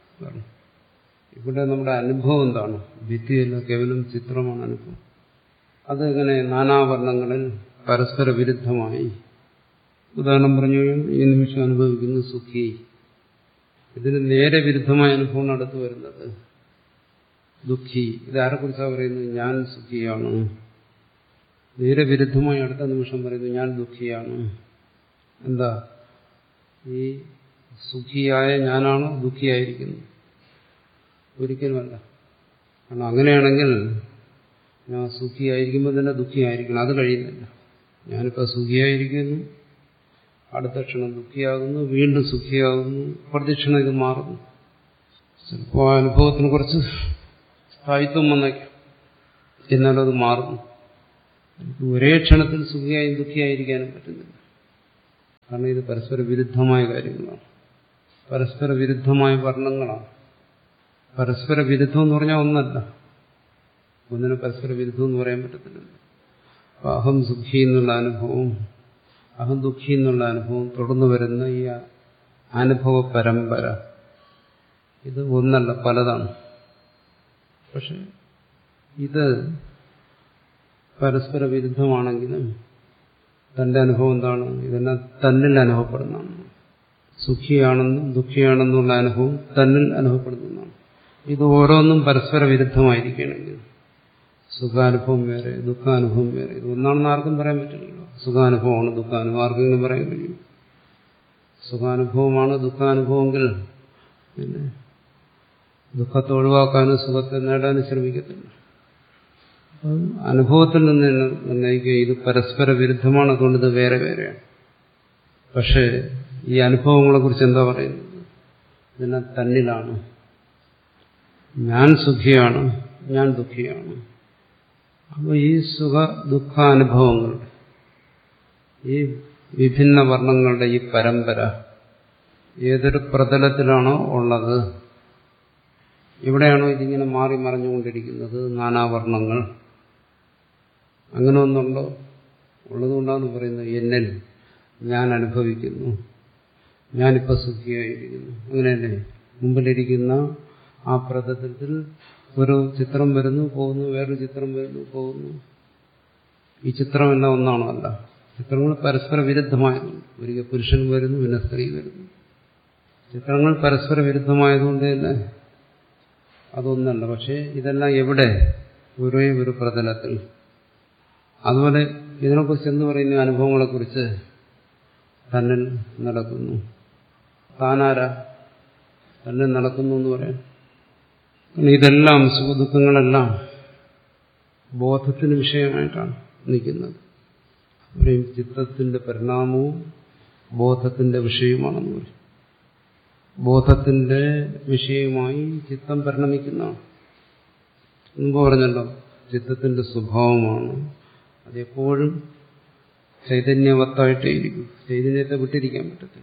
ഇവിടെ നമ്മുടെ അനുഭവം എന്താണ് ഭിത്തിയല്ല കേവലം ചിത്രമാണ് അനുഭവം അതെങ്ങനെ നാനാവർണ്ണങ്ങളിൽ പരസ്പര വിരുദ്ധമായി ഉദാഹരണം പറഞ്ഞു ഈ നിമിഷം അനുഭവിക്കുന്ന സുഖി ഇതിന് നേരെ വിരുദ്ധമായ അനുഭവമാണ് അടുത്ത് വരുന്നത് ദുഃഖി ഇതാരെക്കുറിച്ചാണ് പറയുന്നത് ഞാൻ സുഖിയാണ് നേരെ വിരുദ്ധമായി അടുത്ത നിമിഷം പറയുന്നു ഞാൻ ദുഃഖിയാണ് എന്താ ഈ സുഖിയായ ഞാനാണോ ദുഃഖിയായിരിക്കുന്നത് ഒരിക്കലുമല്ല കാരണം അങ്ങനെയാണെങ്കിൽ ഞാൻ സുഖിയായിരിക്കുമ്പോൾ തന്നെ ദുഃഖിയായിരിക്കണം അത് കഴിയുന്നില്ല ഞാനിപ്പോൾ സുഖിയായിരിക്കുന്നു അടുത്ത ക്ഷണം ദുഃഖിയാകുന്നു വീണ്ടും സുഖിയാകുന്നു പ്രതിക്ഷണം ഇത് മാറുന്നു ചിലപ്പോൾ ആ അനുഭവത്തിന് കുറച്ച് സ്ഥായിത്വം വന്നേക്കാം എന്നാലും അത് മാറും ഒരേ ക്ഷണത്തിൽ സുഖിയായും ദുഃഖിയായിരിക്കാനും പറ്റുന്നില്ല കാരണം ഇത് പരസ്പര വിരുദ്ധമായ കാര്യങ്ങളാണ് പരസ്പര വിരുദ്ധമായ വർണ്ണങ്ങളാണ് പരസ്പര വിരുദ്ധം എന്ന് പറഞ്ഞാൽ ഒന്നല്ല ഒന്നിനെ പരസ്പര വിരുദ്ധം എന്ന് പറയാൻ പറ്റത്തില്ല അപ്പൊ അഹം സുഖി എന്നുള്ള അനുഭവം അഹം ദുഃഖി എന്നുള്ള അനുഭവം തുടർന്നു വരുന്ന ഈ അനുഭവ പരമ്പര ഇത് ഒന്നല്ല പലതാണ് പക്ഷെ ഇത് പരസ്പര വിരുദ്ധമാണെങ്കിലും തന്റെ അനുഭവം എന്താണ് ഇതെല്ലാം തന്നിൽ അനുഭവപ്പെടുന്നതാണ് സുഖിയാണെന്നും ദുഃഖിയാണെന്നുള്ള അനുഭവം തന്നിൽ അനുഭവപ്പെടുന്നതാണ് ഇത് ഓരോന്നും പരസ്പര വിരുദ്ധമായിരിക്കുകയാണെങ്കിൽ സുഖാനുഭവം വേറെ ദുഃഖാനുഭവം വേറെ ഇത് ഒന്നാണെന്ന് ആർക്കും പറയാൻ പറ്റില്ലല്ലോ സുഖാനുഭവമാണ് ദുഃഖാനുഭവം ആർക്കെങ്കിലും പറയാൻ കഴിയും സുഖാനുഭവമാണ് ദുഃഖാനുഭവമെങ്കിൽ പിന്നെ ദുഃഖത്തെ ഒഴിവാക്കാനും സുഖത്തെ നേടാനും ശ്രമിക്കത്തില്ല അപ്പം അനുഭവത്തിൽ നിന്ന് തന്നെ നിർണ്ണയിക്കുക ഇത് പരസ്പര വിരുദ്ധമാണ് അതുകൊണ്ട് ഇത് വേറെ വേറെയാണ് പക്ഷേ ഈ അനുഭവങ്ങളെ കുറിച്ച് എന്താ പറയുന്നത് ഇതെല്ലാം തന്നിലാണ് ഞാൻ സുഖിയാണ് ഞാൻ ദുഃഖിയാണ് അപ്പോൾ ഈ സുഖ ദുഃഖാനുഭവങ്ങളുടെ ഈ വിഭിന്ന വർണ്ണങ്ങളുടെ ഈ പരമ്പര ഏതൊരു പ്രതലത്തിലാണോ ഉള്ളത് എവിടെയാണോ ഇതിങ്ങനെ മാറി മറിഞ്ഞുകൊണ്ടിരിക്കുന്നത് നാനാവർണ്ണങ്ങൾ അങ്ങനെ ഒന്നുണ്ടോ ഉള്ളതുകൊണ്ടാണ് പറയുന്നത് എന്നിൽ ഞാൻ അനുഭവിക്കുന്നു ഞാനിപ്പോൾ സുഖിയായിരിക്കുന്നു അങ്ങനെയല്ലേ മുമ്പിലിരിക്കുന്ന ആ പ്രതലത്തിൽ ഒരു ചിത്രം വരുന്നു പോകുന്നു വേറൊരു ചിത്രം വരുന്നു പോകുന്നു ഈ ചിത്രമെല്ലാം ഒന്നാണോ അല്ല ചിത്രങ്ങൾ പരസ്പര വിരുദ്ധമായതുകൊണ്ട് ഒരിക്കൽ പുരുഷൻ വരുന്നു പിന്നെ സ്ത്രീ വരുന്നു ചിത്രങ്ങൾ പരസ്പര വിരുദ്ധമായതുകൊണ്ട് തന്നെ അതൊന്നല്ല പക്ഷേ ഇതെല്ലാം എവിടെ ഒരേ ഒരു പ്രതലത്തിൽ അതുപോലെ ഇതിനെക്കുറിച്ച് എന്ന് പറയുന്ന അനുഭവങ്ങളെക്കുറിച്ച് തന്നിൽ നടക്കുന്നു താനാര തന്നിൽ നടക്കുന്നു എന്ന് പറയാം ഇതെല്ലാം സുഖദുഃഖങ്ങളെല്ലാം ബോധത്തിന് വിഷയമായിട്ടാണ് നിൽക്കുന്നത് പറയും ചിത്തത്തിന്റെ പരിണാമവും ബോധത്തിന്റെ വിഷയമാണെന്ന് പറയും ബോധത്തിന്റെ വിഷയമായി ചിത്തം പരിണമിക്കുന്നതാണ് മുമ്പ് പറഞ്ഞല്ലോ ചിത്തത്തിന്റെ സ്വഭാവമാണ് അതെപ്പോഴും ചൈതന്യവത്തായിട്ടേ ഇരിക്കും ചൈതന്യത്തെ വിട്ടിരിക്കാൻ പറ്റത്തില്ല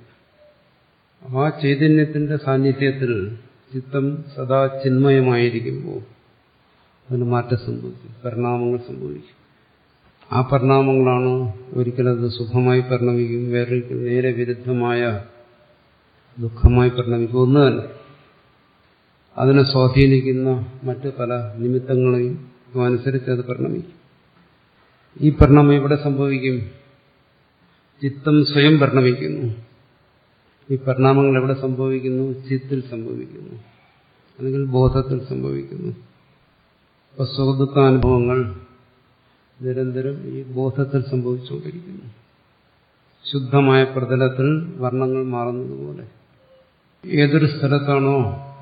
ആ ചൈതന്യത്തിന്റെ സാന്നിധ്യത്തിൽ ചിത്തം സദാ ചിന്മയമായിരിക്കുമ്പോൾ അതിന് മാറ്റം സംഭവിക്കും പരിണാമങ്ങൾ സംഭവിക്കും ആ പരിണാമങ്ങളാണ് ഒരിക്കലത് സുഖമായി പരിണമിക്കും വേറൊരിക്കൽ നേരെ വിരുദ്ധമായ ദുഃഖമായി പരിണമിക്കും ഒന്ന് തന്നെ അതിനെ സ്വാധീനിക്കുന്ന മറ്റ് പല നിമിത്തങ്ങളെയും അനുസരിച്ച് അത് പരിണമിക്കും ഈ പരിണാമം എവിടെ സംഭവിക്കും ചിത്തം സ്വയം പരിണമിക്കുന്നു ഈ പരിണാമങ്ങൾ എവിടെ സംഭവിക്കുന്നു ചിത്തിൽ സംഭവിക്കുന്നു അല്ലെങ്കിൽ ബോധത്തിൽ സംഭവിക്കുന്നു അപ്പൊ സുഖദുഃഖാനുഭവങ്ങൾ നിരന്തരം ഈ ബോധത്തിൽ സംഭവിച്ചുകൊണ്ടിരിക്കുന്നു ശുദ്ധമായ പ്രതലത്തിൽ വർണ്ണങ്ങൾ മാറുന്നതുപോലെ ഏതൊരു സ്ഥലത്താണോ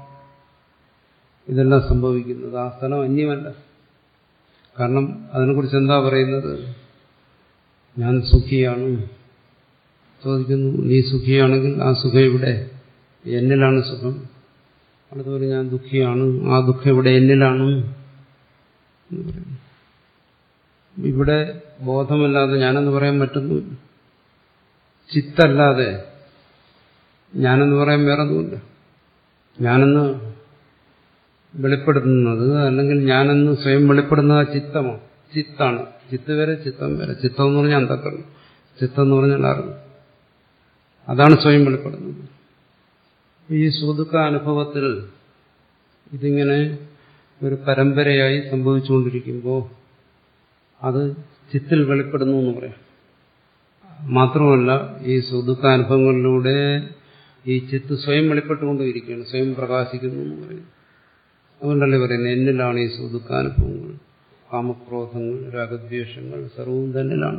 ഇതെല്ലാം സംഭവിക്കുന്നത് ആ സ്ഥലം അന്യമല്ല കാരണം അതിനെക്കുറിച്ച് എന്താ പറയുന്നത് ഞാൻ സുഖിയാണ് ചോദിക്കുന്നു നീ സുഖിയാണെങ്കിൽ ആ സുഖം ഇവിടെ എന്നിലാണ് സുഖം അതുപോലെ ഞാൻ ദുഃഖിയാണ് ആ ദുഃഖം ഇവിടെ എന്നിലാണ് എന്ന് പറയുന്നു ഇവിടെ ബോധമല്ലാതെ ഞാനെന്ന് പറയാൻ പറ്റുന്നില്ല ചിത്തല്ലാതെ ഞാനെന്ന് പറയാൻ വേറൊന്നുമില്ല ഞാനെന്ന് വെളിപ്പെടുത്തുന്നത് അല്ലെങ്കിൽ ഞാനെന്ന് സ്വയം വെളിപ്പെടുന്നത് ആ ചിത്തമാണ് ചിത്താണ് ചിത്ത് വരെ ചിത്തം വരെ ചിത്തം എന്ന് പറഞ്ഞാൽ അന്തക്കരണം ചിത്തം എന്ന് പറഞ്ഞാൽ അറിവ് അതാണ് സ്വയം വെളിപ്പെടുന്നത് ഈ സുഖദുഃഖ അനുഭവത്തിൽ ഇതിങ്ങനെ ഒരു പരമ്പരയായി സംഭവിച്ചുകൊണ്ടിരിക്കുമ്പോൾ അത് ചിത്തിൽ വെളിപ്പെടുന്നു എന്ന് പറയാം മാത്രമല്ല ഈ സുഖദുഃഖാനുഭവങ്ങളിലൂടെ ഈ ചിത്ത് സ്വയം വെളിപ്പെട്ടുകൊണ്ടിരിക്കുകയാണ് സ്വയം പ്രകാശിക്കുന്നു എന്ന് പറയുന്നു അതുകൊണ്ടല്ലേ പറയുന്നത് എന്നിലാണ് ഈ സുഖദുഃഖാനുഭവങ്ങൾ കാമക്രോധങ്ങൾ രാഗദ്വേഷങ്ങൾ സർവവും തന്നിലാണ്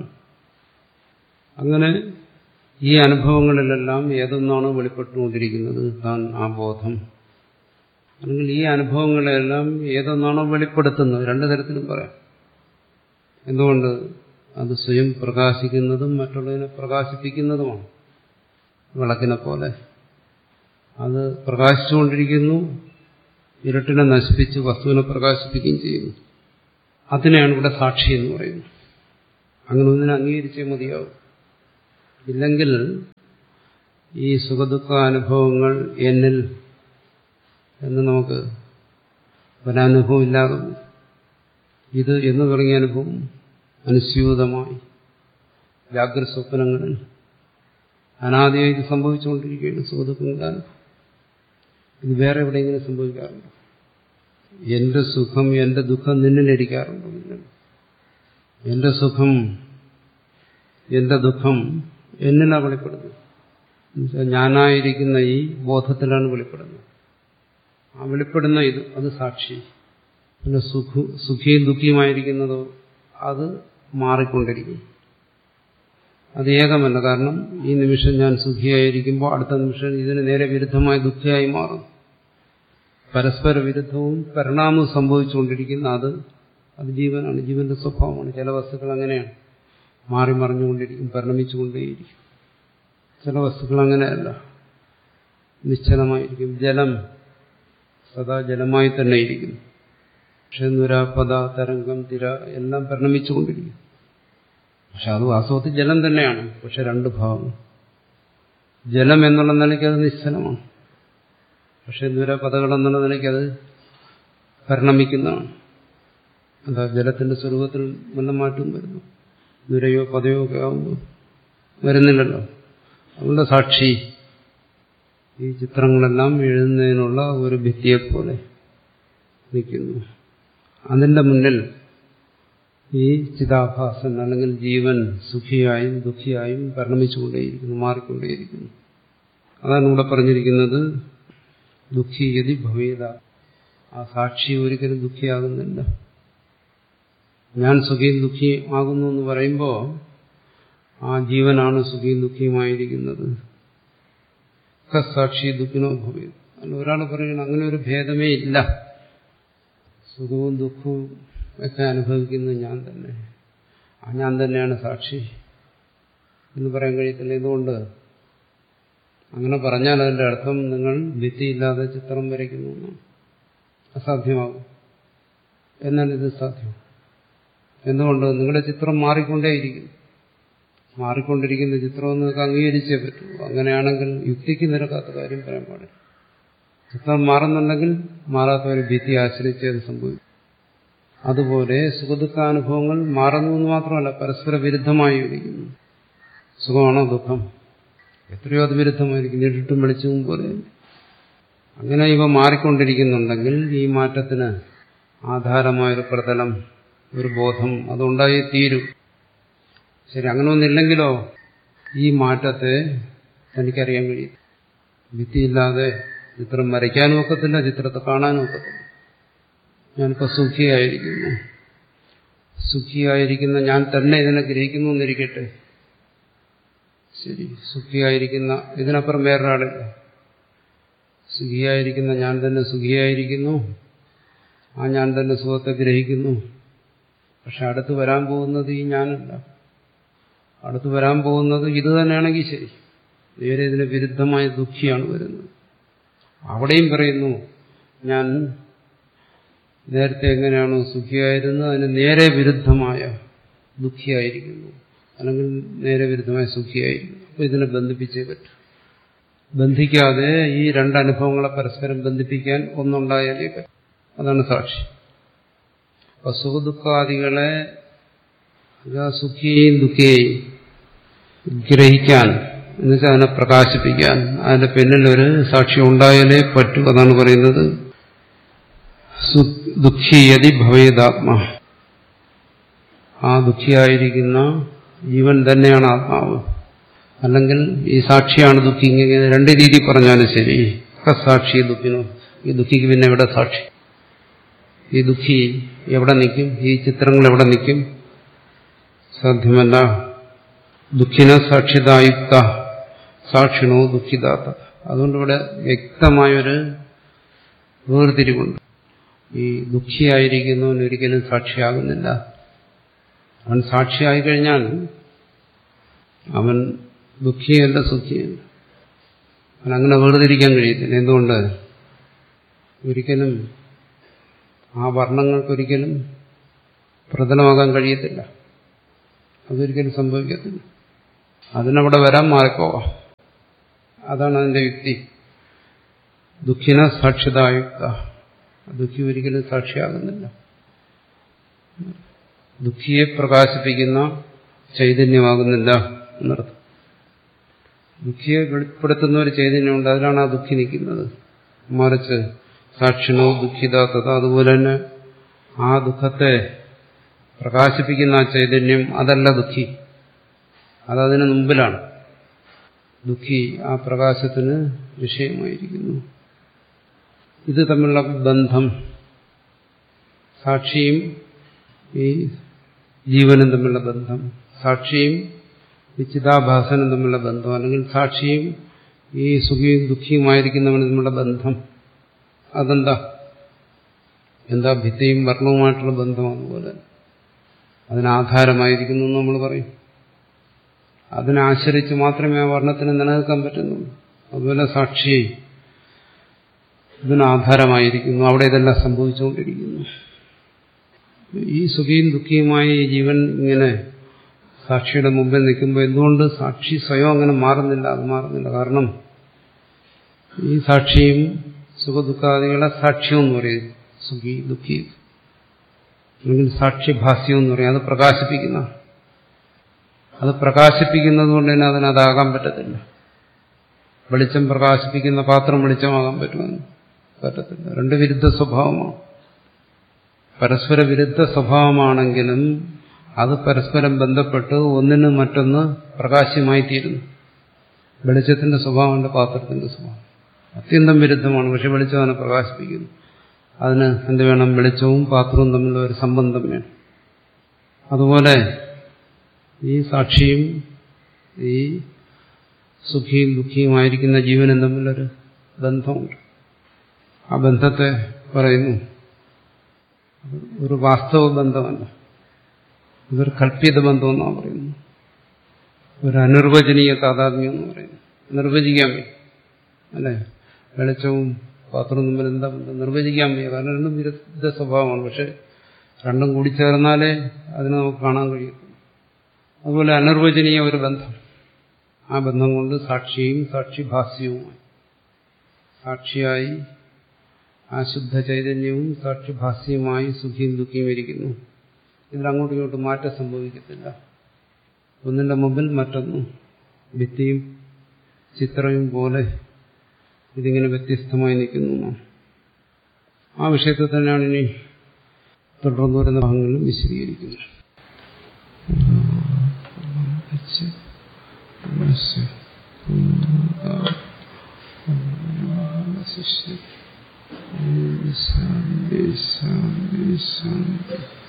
അങ്ങനെ ഈ അനുഭവങ്ങളിലെല്ലാം ഏതൊന്നാണോ വെളിപ്പെട്ടുകൊണ്ടിരിക്കുന്നത് താൻ ആ ബോധം അല്ലെങ്കിൽ ഈ അനുഭവങ്ങളെല്ലാം ഏതൊന്നാണോ വെളിപ്പെടുത്തുന്നത് രണ്ടു തരത്തിലും പറയാം എന്തുകൊണ്ട് അത് സ്വയം പ്രകാശിക്കുന്നതും മറ്റുള്ളതിനെ പ്രകാശിപ്പിക്കുന്നതുമാണ് വിളക്കിനെ പോലെ അത് പ്രകാശിച്ചുകൊണ്ടിരിക്കുന്നു ഇരുട്ടിനെ നശിപ്പിച്ച് വസ്തുവിനെ പ്രകാശിപ്പിക്കുകയും ചെയ്യുന്നു അതിനെയാണ് ഇവിടെ സാക്ഷി എന്ന് പറയുന്നത് അങ്ങനെ ഒന്നിനെ അംഗീകരിച്ചേ മതിയാവും ഇല്ലെങ്കിൽ ഈ സുഖദുഃഖ അനുഭവങ്ങൾ എന്നിൽ എന്ന് നമുക്ക് ഒരനുഭവം ഇല്ലാതെ ഇത് എന്ന് തുടങ്ങിയ അനുഭവം അനുസ്യൂതമായി ജാഗ്രത സ്വപ്നങ്ങളിൽ അനാദിയായി ഇത് സംഭവിച്ചുകൊണ്ടിരിക്കുകയാണ് സുഖദുഃഖങ്ങളുടെ അനുഭവം ഇത് വേറെ എവിടെയെങ്കിലും സംഭവിക്കാറുണ്ടോ എന്റെ സുഖം എന്റെ ദുഃഖം നിന്നിലിരിക്കാറുണ്ടോ ഇല്ലല്ലോ. എന്റെ സുഖം എന്റെ ദുഃഖം എന്നിലാണ് വെളിപ്പെടുന്നത് എന്നുവെച്ചാൽ ഞാനായിരിക്കുന്ന ഈ ബോധത്തിലാണ് വെളിപ്പെടുന്നത് ആ വെളിപ്പെടുന്ന ഇത് അത് സാക്ഷി പിന്നെ സുഖ സുഖിയും ദുഃഖിയുമായിരിക്കുന്നതോ അത് മാറിക്കൊണ്ടിരിക്കും അത് ഏകമല്ല കാരണം ഈ നിമിഷം ഞാൻ സുഖിയായിരിക്കുമ്പോൾ അടുത്ത നിമിഷം ഇതിന് നേരെ വിരുദ്ധമായ ദുഃഖിയായി മാറും പരസ്പര വിരുദ്ധവും പരിണാമവും സംഭവിച്ചുകൊണ്ടിരിക്കുന്ന അത് അത് ജീവനാണ് ജീവന്റെ സ്വഭാവമാണ് ചില വസ്തുക്കൾ അങ്ങനെയാണ് മാറി മറിഞ്ഞുകൊണ്ടിരിക്കും പരിണമിച്ചുകൊണ്ടേയിരിക്കും ചില വസ്തുക്കൾ അങ്ങനെയല്ല നിശ്ചലമായിരിക്കും ജലം സദാ ജലമായി തന്നെ ഇരിക്കുന്നു പക്ഷെ നുര പദ തരംഗം തിര എല്ലാം പരിണമിച്ചുകൊണ്ടിരിക്കും പക്ഷെ അത് വാസ്തവത്തിൽ ജലം തന്നെയാണ് പക്ഷെ രണ്ട് ഭാവം ജലം എന്നുള്ള നിലയ്ക്ക് അത് നിശ്ചലമാണ് പക്ഷെ നുര പദകൾ എന്നുള്ള നിലയ്ക്ക് അത് പരിണമിക്കുന്നതാണ് എന്താ ജലത്തിന്റെ സ്വരൂപത്തിൽ വല്ല മാറ്റവും വരുന്നു നുരയോ പദയോ ഒക്കെ ആകുമ്പോൾ വരുന്നില്ലല്ലോ അതുകൊണ്ട് സാക്ഷി ഈ ചിത്രങ്ങളെല്ലാം എഴുതുന്നതിനുള്ള ഒരു ഭിത്തിയെപ്പോലെ നിൽക്കുന്നു അതിന്റെ മുന്നിൽ ഈ ചിതാഭാസൻ അല്ലെങ്കിൽ ജീവൻ സുഖിയായും ദുഃഖിയായും പരിണമിച്ചുകൊണ്ടേയിരിക്കുന്നു മാറിക്കൊണ്ടേയിരിക്കുന്നു അതാണ് ഇവിടെ പറഞ്ഞിരിക്കുന്നത് ദുഃഖി യതി ഭവേദ ആ സാക്ഷി ഒരിക്കലും ദുഃഖിയാകുന്നില്ല ഞാൻ സുഖിയും ദുഃഖിയും ആകുന്നു എന്ന് പറയുമ്പോൾ ആ ജീവനാണ് സുഖിയും ദുഃഖിയുമായിരിക്കുന്നത് സാക്ഷി ദുഃഖിനോ ഭവേദ അല്ല ഒരാൾ പറയുന്നത് അങ്ങനെ ഒരു ഭേദമേ ഇല്ല സുഖവും ദുഃഖവും ഒക്കെ അനുഭവിക്കുന്നത് ഞാൻ തന്നെ ആ ഞാൻ തന്നെയാണ് സാക്ഷി എന്ന് പറയാൻ കഴിയത്തില്ല ഇതുകൊണ്ട് അങ്ങനെ പറഞ്ഞാൽ അതിന്റെ അർത്ഥം നിങ്ങൾ ഭിത്തിയില്ലാതെ ചിത്രം വരയ്ക്കുന്നു എന്നാണ് അസാധ്യമാകും എന്നാൽ ഇത് സാധ്യം എന്തുകൊണ്ട് നിങ്ങളുടെ ചിത്രം മാറിക്കൊണ്ടേയിരിക്കുന്നു മാറിക്കൊണ്ടിരിക്കുന്ന ചിത്രം നിങ്ങൾക്ക് അംഗീകരിച്ചേ പറ്റൂ അങ്ങനെയാണെങ്കിൽ യുക്തിക്ക് നിരക്കാത്ത കാര്യം പറയാൻ പാടില്ല ചിത്രം മാറുന്നുണ്ടെങ്കിൽ മാറാത്ത ഒരു ഭിത്തി ആശ്രയിച്ചേ അത് സംഭവിക്കും അതുപോലെ സുഖദുഃഖാനുഭവങ്ങൾ മാറുന്നു എന്ന് മാത്രമല്ല പരസ്പര വിരുദ്ധമായി ഇരിക്കുന്നു സുഖമാണോ ദുഃഖം എത്രയോ അത് വിരുദ്ധമായിരിക്കും ഇരുട്ടും വെളിച്ചവും പോലെ അങ്ങനെ ഇവ മാറിക്കൊണ്ടിരിക്കുന്നുണ്ടെങ്കിൽ ഈ മാറ്റത്തിന് ആധാരമായൊരു പ്രതലം ഒരു ബോധം അതുണ്ടായി തീരും ശരി അങ്ങനെ ഒന്നില്ലെങ്കിലോ ഈ മാറ്റത്തെ തനിക്കറിയാൻ കഴിയും ഭിത്തിയില്ലാതെ ചിത്രം വരയ്ക്കാനും ഒക്കത്തില്ല ചിത്രത്തെ കാണാനും ഒക്കത്തില്ല ഞാനിപ്പോൾ സുഖിയായിരിക്കുന്നു സുഖിയായിരിക്കുന്ന ഞാൻ തന്നെ ഇതിനെ ഗ്രഹിക്കുന്നു എന്നിരിക്കട്ടെ ശരി സുഖിയായിരിക്കുന്ന ഇതിനപ്പുറം വേറൊരാളില്ല സുഖിയായിരിക്കുന്ന ഞാൻ തന്നെ സുഖിയായിരിക്കുന്നു ആ ഞാൻ തന്നെ സുഖത്തെ ഗ്രഹിക്കുന്നു പക്ഷെ അടുത്ത് വരാൻ പോകുന്നത് ഈ ഞാനല്ല അടുത്ത് വരാൻ പോകുന്നത് ഇത് തന്നെയാണെങ്കിൽ ശരി നേരെ ഇതിന് വിരുദ്ധമായ ദുഃഖിയാണ് വരുന്നത് അവിടെയും പറയുന്നു ഞാൻ നേരത്തെ എങ്ങനെയാണോ സുഖിയായിരുന്നത് അതിന് നേരെ വിരുദ്ധമായ ദുഃഖിയായിരിക്കുന്നു അല്ലെങ്കിൽ നേരെ വിരുദ്ധമായ സുഖിയായിരിക്കുന്നു അപ്പൊ ഇതിനെ ബന്ധിപ്പിച്ചേ പറ്റൂ ബന്ധിക്കാതെ ഈ രണ്ടനുഭവങ്ങളെ പരസ്പരം ബന്ധിപ്പിക്കാൻ ഒന്നുണ്ടായാലേ പറ്റും അതാണ് സാക്ഷി അപ്പൊ സുഖദുഃഖാദികളെ സുഖിയെയും ദുഃഖിയെയും ഗ്രഹിക്കാൻ എന്നുവെച്ചാൽ അതിനെ പ്രകാശിപ്പിക്കാൻ അതിന്റെ പിന്നിൽ ഒരു സാക്ഷി ഉണ്ടായാലേ പറ്റൂ അതാണ് പറയുന്നത് ദുഃഖിയതി ഭവേദാത്മ ആ ദുഃഖിയായിരിക്കുന്ന ജീവൻ തന്നെയാണ് ആത്മാവ് അല്ലെങ്കിൽ ഈ സാക്ഷിയാണ് ദുഃഖി ഇങ്ങനെ രണ്ട് രീതി പറഞ്ഞാലും ശരി സാക്ഷി ദുഃഖിനോ ഈ ദുഃഖിക്ക് പിന്നെ എവിടെ സാക്ഷി ഈ ദുഃഖി എവിടെ നിൽക്കും ഈ ചിത്രങ്ങൾ എവിടെ നിൽക്കും സാധ്യമല്ല ദുഃഖിന സാക്ഷിതായുക്ത സാക്ഷിണോ ദുഃഖിതാത്ത അതുകൊണ്ട് ഇവിടെ വ്യക്തമായൊരു വേർതിരിവുണ്ട് ഈ ദുഃഖിയായിരിക്കുന്നവൻ ഒരിക്കലും സാക്ഷിയാകുന്നില്ല അവൻ സാക്ഷിയായി കഴിഞ്ഞാൽ അവൻ ദുഃഖിയല്ല സുഖിയല്ല അവൻ അങ്ങനെ വേർതിരിക്കാൻ കഴിയത്തില്ല എന്തുകൊണ്ട് ഒരിക്കലും ആ വർണ്ണങ്ങൾക്കൊരിക്കലും പ്രതലമാകാൻ കഴിയത്തില്ല അതൊരിക്കലും സംഭവിക്കത്തില്ല അതിനവിടെ വരാൻ മാറിപ്പോകാം അതാണ് അതിന്റെ യുക്തി ദുഃഖിന സാക്ഷിതായുക്ത ദുഃഖി ഒരിക്കലും സാക്ഷിയാകുന്നില്ല ദുഃഖിയെ പ്രകാശിപ്പിക്കുന്ന ചൈതന്യമാകുന്നില്ല എന്നർത്ഥം ദുഃഖിയെ വെളിപ്പെടുത്തുന്ന ഒരു ചൈതന്യമുണ്ട് അതിലാണ് ആ ദുഃഖി നിൽക്കുന്നത് മറിച്ച് സാക്ഷിണോ ദുഃഖിത തഥ അതുപോലെ തന്നെ ആ ദുഃഖത്തെ പ്രകാശിപ്പിക്കുന്ന ആ ചൈതന്യം അതല്ല ദുഃഖി അതതിന് മുമ്പിലാണ് ദുഃഖി ആ പ്രകാശത്തിന് വിഷയമായിരിക്കുന്നു ഇത് തമ്മിലുള്ള ബന്ധം സാക്ഷിയും ഈ ജീവനും തമ്മിലുള്ള ബന്ധം സാക്ഷിയും ഈ ചിതാഭാസനും തമ്മിലുള്ള ബന്ധം അല്ലെങ്കിൽ സാക്ഷിയും ഈ സുഖിയും ദുഃഖിയുമായിരിക്കുന്നവനും തമ്മിലുള്ള ബന്ധം അതെന്താ എന്താ ഭിത്തിയും വർണ്ണവുമായിട്ടുള്ള ബന്ധമാണ് പോലെ അതിനാധാരമായിരിക്കുന്നു എന്ന് നമ്മൾ പറയും അതിനെ ആശ്രയിച്ച് മാത്രമേ ആ വർണ്ണത്തിന് നിലനിൽക്കാൻ പറ്റുന്നുള്ളൂ അതുപോലെ സാക്ഷി ഇതിനാധാരമായിരിക്കുന്നു അവിടെ ഇതെല്ലാം സംഭവിച്ചുകൊണ്ടിരിക്കുന്നു ഈ സുഖിയും ദുഃഖിയുമായി ഈ ജീവൻ ഇങ്ങനെ സാക്ഷിയുടെ മുമ്പിൽ നിൽക്കുമ്പോൾ എന്തുകൊണ്ട് സാക്ഷി സ്വയം അങ്ങനെ മാറുന്നില്ല അത് മാറുന്നില്ല കാരണം ഈ സാക്ഷിയും സുഖദുഃഖാദികളെ സാക്ഷ്യം എന്ന് പറയും സുഖി ദുഃഖി അല്ലെങ്കിൽ സാക്ഷ്യഭാസ്യം എന്ന് പറയും അത് പ്രകാശിപ്പിക്കുന്ന അത് പ്രകാശിപ്പിക്കുന്നത് കൊണ്ട് തന്നെ അതിനതാകാൻ പറ്റത്തില്ല വെളിച്ചം പ്രകാശിപ്പിക്കുന്ന പാത്രം വെളിച്ചമാകാൻ പറ്റുമെന്ന് പറ്റത്തില്ല രണ്ട് വിരുദ്ധ സ്വഭാവമാണ് പരസ്പര വിരുദ്ധ സ്വഭാവമാണെങ്കിലും അത് പരസ്പരം ബന്ധപ്പെട്ട് ഒന്നിന് മറ്റൊന്ന് പ്രകാശ്യമായി തീരുന്നു വെളിച്ചത്തിന്റെ സ്വഭാവമുണ്ട് പാത്രത്തിന്റെ സ്വഭാവം അത്യന്തം വിരുദ്ധമാണ് പക്ഷെ വെളിച്ചം അതിനെ പ്രകാശിപ്പിക്കുന്നു അതിന് എന്ത് വേണം വെളിച്ചവും പാത്രവും തമ്മിലുള്ള ഒരു സംബന്ധം വേണം അതുപോലെ ഈ സാക്ഷിയും ഈ സുഖിയും ദുഃഖിയുമായിരിക്കുന്ന ജീവനും തമ്മിലൊരു ബന്ധമുണ്ട് ആ ബന്ധത്തെ പറയുന്നു ഒരു വാസ്തവ ബന്ധമല്ല ഇതൊരു കൽപ്പിത ബന്ധം എന്നാണ് പറയുന്നത് ഒരു അനിർവചനീയ താതാത്മ്യം എന്ന് പറയുന്നു നിർവചിക്കാൻ വയ്യ അല്ലേ വെളിച്ചവും പാത്രവും തമ്മിൽ എന്താ ബന്ധം നിർവചിക്കാൻ വയ്യ കാരണം രണ്ടും വിരുദ്ധ സ്വഭാവമാണ് പക്ഷെ രണ്ടും കൂടി ചേർന്നാലേ അതിനെ നമുക്ക് കാണാൻ കഴിയും അതുപോലെ അനിർവചനീയ ഒരു ബന്ധം ആ ബന്ധം കൊണ്ട് സാക്ഷിയും സാക്ഷിഭാസ്യവുമായി സാക്ഷിയായി ആ ശുദ്ധ ചൈതന്യവും സാക്ഷിഭാസ്യമായി സുഖിയും ദുഃഖിയും ഇരിക്കുന്നു ഇതിലങ്ങോട്ടും ഇങ്ങോട്ടും മാറ്റം സംഭവിക്കത്തില്ല ഒന്നിന്റെ മുമ്പിൽ മറ്റൊന്നും ഭിത്തിയും ചിത്രവും പോലെ ഇതിങ്ങനെ വ്യത്യസ്തമായി നിൽക്കുന്നു ആ വിഷയത്തിൽ തന്നെയാണ് ഇനി തുടർന്നു വരുന്ന ഭാഗങ്ങളിലും വിശദീകരിക്കുന്നത് ശിഷ്യ ശാന്തി ശാന്തി ശാന്തി